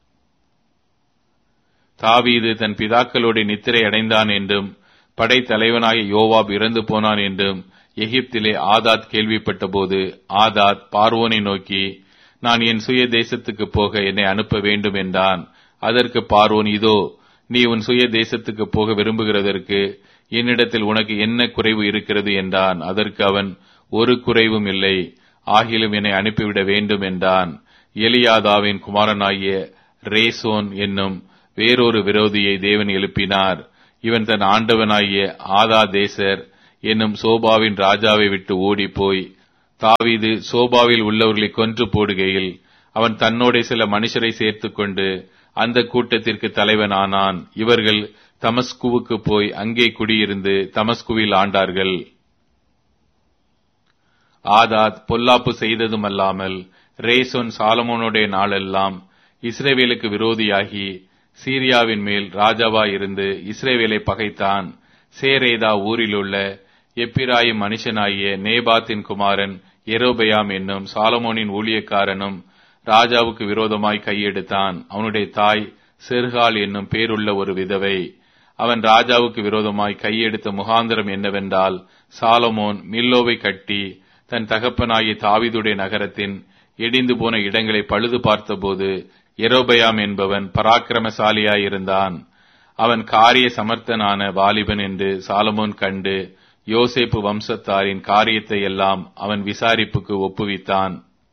தாவீது தன் பிதாக்களோடு நித்திரை அடைந்தான் என்றும் படைத்தலைவனாகிய யோவாப் இறந்து போனான் என்றும் எகிப்திலே ஆதாத் கேள்விப்பட்டபோது ஆதாத் பார்வோனை நோக்கி நான் என் சுய தேசத்துக்கு போக என்னை அனுப்ப வேண்டும் என்றான் அதற்கு பார்வோன் இதோ நீ உன் சுய தேசத்துக்கு போக விரும்புகிறதற்கு என்னிடத்தில் உனக்கு என்ன குறைவு இருக்கிறது என்றான் அதற்கு அவன் ஒரு குறைவும் இல்லை ஆகிலும் என்னை அனுப்பிவிட வேண்டும் என்றான் எலியாதாவின் குமாரனாகிய ரேசோன் என்னும் வேறொரு விரோதியை தேவன் எழுப்பினார் இவன் தன் ஆண்டவனாகிய ஆதா தேசர் என்னும் சோபாவின் ராஜாவை விட்டு ஓடிப்போய் தாவீது சோபாவில் உள்ளவர்களை கொன்று போடுகையில் அவன் தன்னோட சில மனுஷரை சேர்த்துக்கொண்டு அந்த கூட்டத்திற்கு தலைவனானான் இவர்கள் தமஸ்குவுக்கு போய் அங்கே குடியிருந்து தமஸ்குவில் ஆண்டார்கள் ஆதாத் பொல்லாப்பு செய்ததும் அல்லாமல் ரேசோன் சாலமோனுடைய நாளெல்லாம் இஸ்ரேவேலுக்கு விரோதியாகி சீரியாவின் மேல் ராஜாவாயிருந்து இஸ்ரேவேலை பகைத்தான் சேரேதா ஊரிலுள்ள எப்பிராயும் மனுஷனாகிய நேபாத்தின் குமாரன் எரோபயாம் என்னும் சாலமோனின் ஊழியக்காரனும் ராஜாவுக்கு விரோதமாய் கையெடுத்தான் அவனுடைய தாய் செர்கால் என்னும் பேருள்ள ஒரு விதவை அவன் ராஜாவுக்கு விரோதமாய் கையெடுத்த முகாந்திரம் என்னவென்றால் சாலமோன் மில்லோவை கட்டி தன் தகப்பனாகிய தாவிதுடைய நகரத்தின் இடிந்து போன இடங்களை பழுது பார்த்தபோது எரோபயாம் என்பவன் பராக்கிரமசாலியாயிருந்தான் அவன் காரிய சமர்த்தனான வாலிபன் என்று சாலமோன் கண்டு யோசேப்பு வம்சத்தாரின் காரியத்தை எல்லாம் அவன் விசாரிப்புக்கு ஒப்புவித்தான்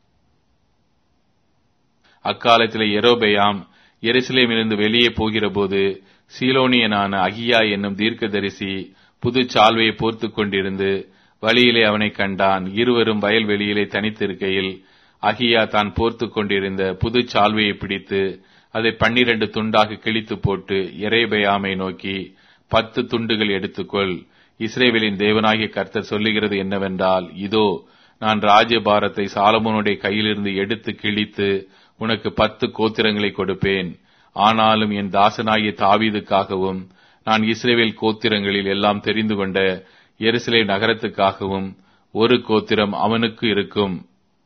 அக்காலத்தில் எரோபெயாம் எருசலேமிலிருந்து வெளியே போகிறபோது சீலோனியனான அகியா என்னும் தீர்க்கதரிசி புது சால்வையை போர்த்து கொண்டிருந்து வழியிலே அவனை கண்டான் இருவரும் வயல்வெளியிலே தனித்திருக்கையில் அகியா தான் போர்த்து கொண்டிருந்த புது சால்வையை பிடித்து அதை பன்னிரண்டு துண்டாக கிழித்து போட்டு எரேபயாமை நோக்கி பத்து துண்டுகள் எடுத்துக்கொள் இஸ்ரேவேலின் தேவனாகிய கர்த்தர் சொல்லுகிறது என்னவென்றால் இதோ நான் ராஜ்யபாரத்தை சாலமோனுடைய கையிலிருந்து எடுத்து கிழித்து உனக்கு பத்து கோத்திரங்களை கொடுப்பேன் ஆனாலும் என் தாசனாகிய தாவீதுக்காகவும் நான் இஸ்ரேவேல் கோத்திரங்களில் எல்லாம் தெரிந்து கொண்ட எருசலே நகரத்துக்காகவும் ஒரு கோத்திரம் அவனுக்கு இருக்கும்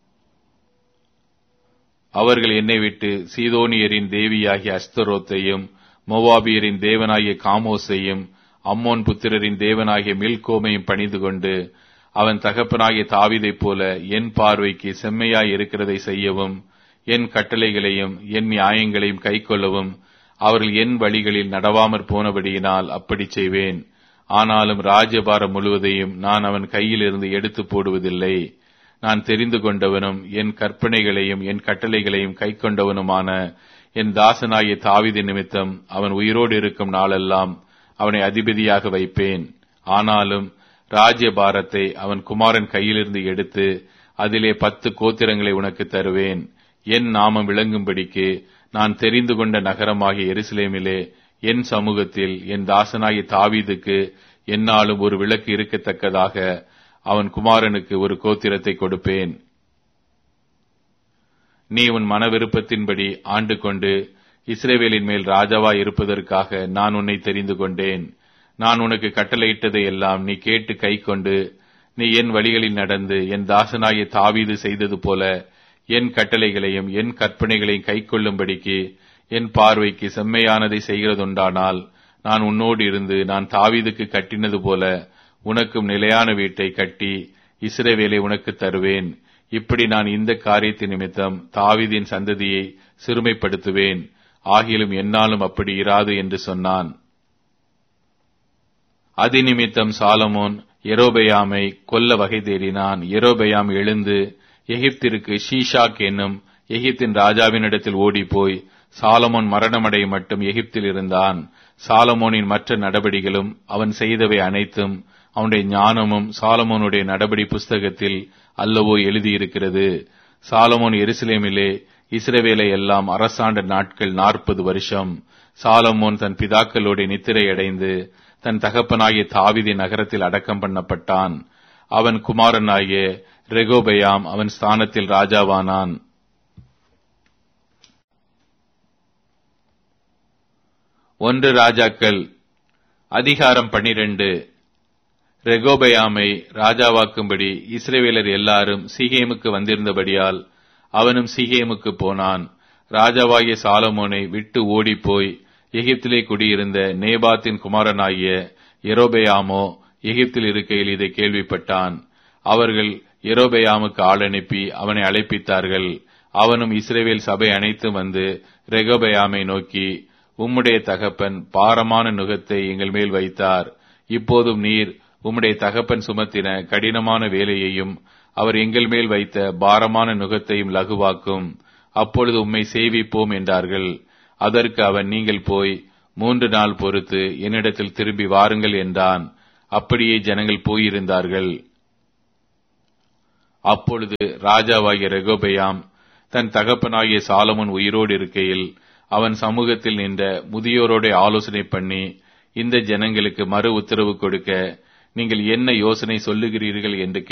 அவர்கள் என்னை விட்டு சீதோனியரின் தேவியாகிய அஸ்தரோத்தையும் மோவாபியரின் தேவனாகிய காமோஸையும் அம்மோன் புத்திரரின் தேவனாகிய மில்கோமையும் பணிந்து கொண்டு அவன் தகப்பனாகிய தாவிதைப் போல என் பார்வைக்கு செம்மையாய் இருக்கிறதை செய்யவும் என் கட்டளைகளையும் என் நியாயங்களையும் கைக்கொள்ளவும் அவர்கள் என் வழிகளில் நடவாமற் போனபடியினால் அப்படி செய்வேன் ஆனாலும் ராஜபாரம் முழுவதையும் நான் அவன் கையிலிருந்து எடுத்து போடுவதில்லை நான் தெரிந்து கொண்டவனும் என் கற்பனைகளையும் என் கட்டளைகளையும் கைக்கொண்டவனுமான என் தாசனாகிய தாவிதி நிமித்தம் அவன் உயிரோடு இருக்கும் நாளெல்லாம் அவனை அதிபதியாக வைப்பேன் ஆனாலும் ராஜ்யபாரத்தை அவன் குமாரன் கையிலிருந்து எடுத்து அதிலே பத்து கோத்திரங்களை உனக்கு தருவேன் என் நாமம் விளங்கும்படிக்கு நான் தெரிந்து கொண்ட நகரமாகிய எருசலேமிலே என் சமூகத்தில் என் தாசனாகிய தாவீதுக்கு என்னாலும் ஒரு விளக்கு இருக்கத்தக்கதாக அவன் குமாரனுக்கு ஒரு கோத்திரத்தை கொடுப்பேன் நீ உன் மன விருப்பத்தின்படி ஆண்டு கொண்டு இஸ்ரேவேலின் மேல் ராஜாவாய் இருப்பதற்காக நான் உன்னை தெரிந்து கொண்டேன் நான் உனக்கு கட்டளையிட்டதை எல்லாம் நீ கேட்டு கை கொண்டு நீ என் வழிகளில் நடந்து என் தாசனாகிய தாவீது செய்தது போல என் கட்டளைகளையும் என் கற்பனைகளையும் கைக்கொள்ளும்படிக்கு என் பார்வைக்கு செம்மையானதை செய்கிறதுண்டானால் நான் உன்னோடு இருந்து நான் தாவீதுக்கு கட்டினது போல உனக்கும் நிலையான வீட்டை கட்டி இஸ்ரவேலை உனக்கு தருவேன் இப்படி நான் இந்த காரியத்தின் நிமித்தம் தாவீதின் சந்ததியை சிறுமைப்படுத்துவேன் ஆகிலும் என்னாலும் அப்படி இராது என்று சொன்னான் அதிநிமித்தம் சாலமோன் எரோபெயாமை கொல்ல வகை தேடினான் எரோபெயாம் எழுந்து எகிப்திற்கு ஷீஷாக் என்னும் எகிப்தின் ராஜாவினிடத்தில் ஓடிப்போய் சாலமோன் மரணமடைய மட்டும் எகிப்தில் இருந்தான் சாலமோனின் மற்ற நடபடிகளும் அவன் செய்தவை அனைத்தும் அவனுடைய ஞானமும் சாலமோனுடைய நடபடி புஸ்தகத்தில் அல்லவோ எழுதியிருக்கிறது சாலமோன் எருசலேமிலே இஸ்ரவேலை எல்லாம் அரசாண்ட நாட்கள் நாற்பது வருஷம் சாலமோன் தன் பிதாக்களோட நித்திரையடைந்து தன் தகப்பனாகிய தாவிதி நகரத்தில் அடக்கம் பண்ணப்பட்டான் அவன் குமாரனாகிய ரெகோபயாம் அவன் ஸ்தானத்தில் ராஜாவானான் ஒன்று ராஜாக்கள் அதிகாரம் பனிரெண்டு ரெகோபயாமை ராஜாவாக்கும்படி இஸ்ரேவேலர் எல்லாரும் சீகேமுக்கு வந்திருந்தபடியால் அவனும் சீகேமுக்கு போனான் ராஜாவாகிய சாலமோனை விட்டு ஓடிப்போய் எகிப்திலே குடியிருந்த நேபாத்தின் குமாரனாகிய எரோபெயாமோ எகிப்தில் இருக்கையில் இதை கேள்விப்பட்டான் அவர்கள் எரோபெயாமுக்கு ஆள் அனுப்பி அவனை அழைப்பித்தார்கள் அவனும் இஸ்ரேவேல் சபை அனைத்தும் வந்து ரெகோபெயாமை நோக்கி உம்முடைய தகப்பன் பாரமான நுகத்தை எங்கள் மேல் வைத்தார் இப்போதும் நீர் உம்முடைய தகப்பன் சுமத்தின கடினமான வேலையையும் அவர் எங்கள் மேல் வைத்த பாரமான நுகத்தையும் லகுவாக்கும் அப்பொழுது உம்மை சேவிப்போம் என்றார்கள் அதற்கு அவன் நீங்கள் போய் மூன்று நாள் பொறுத்து என்னிடத்தில் திரும்பி வாருங்கள் என்றான் அப்படியே ஜனங்கள் போயிருந்தார்கள் அப்பொழுது ராஜாவாகிய ரெகோபெயாம் தன் தகப்பனாகிய சாலமன் உயிரோடு இருக்கையில் அவன் சமூகத்தில் நின்ற முதியோரோட ஆலோசனை பண்ணி இந்த ஜனங்களுக்கு மறு உத்தரவு கொடுக்க நீங்கள் என்ன யோசனை சொல்லுகிறீர்கள் என்று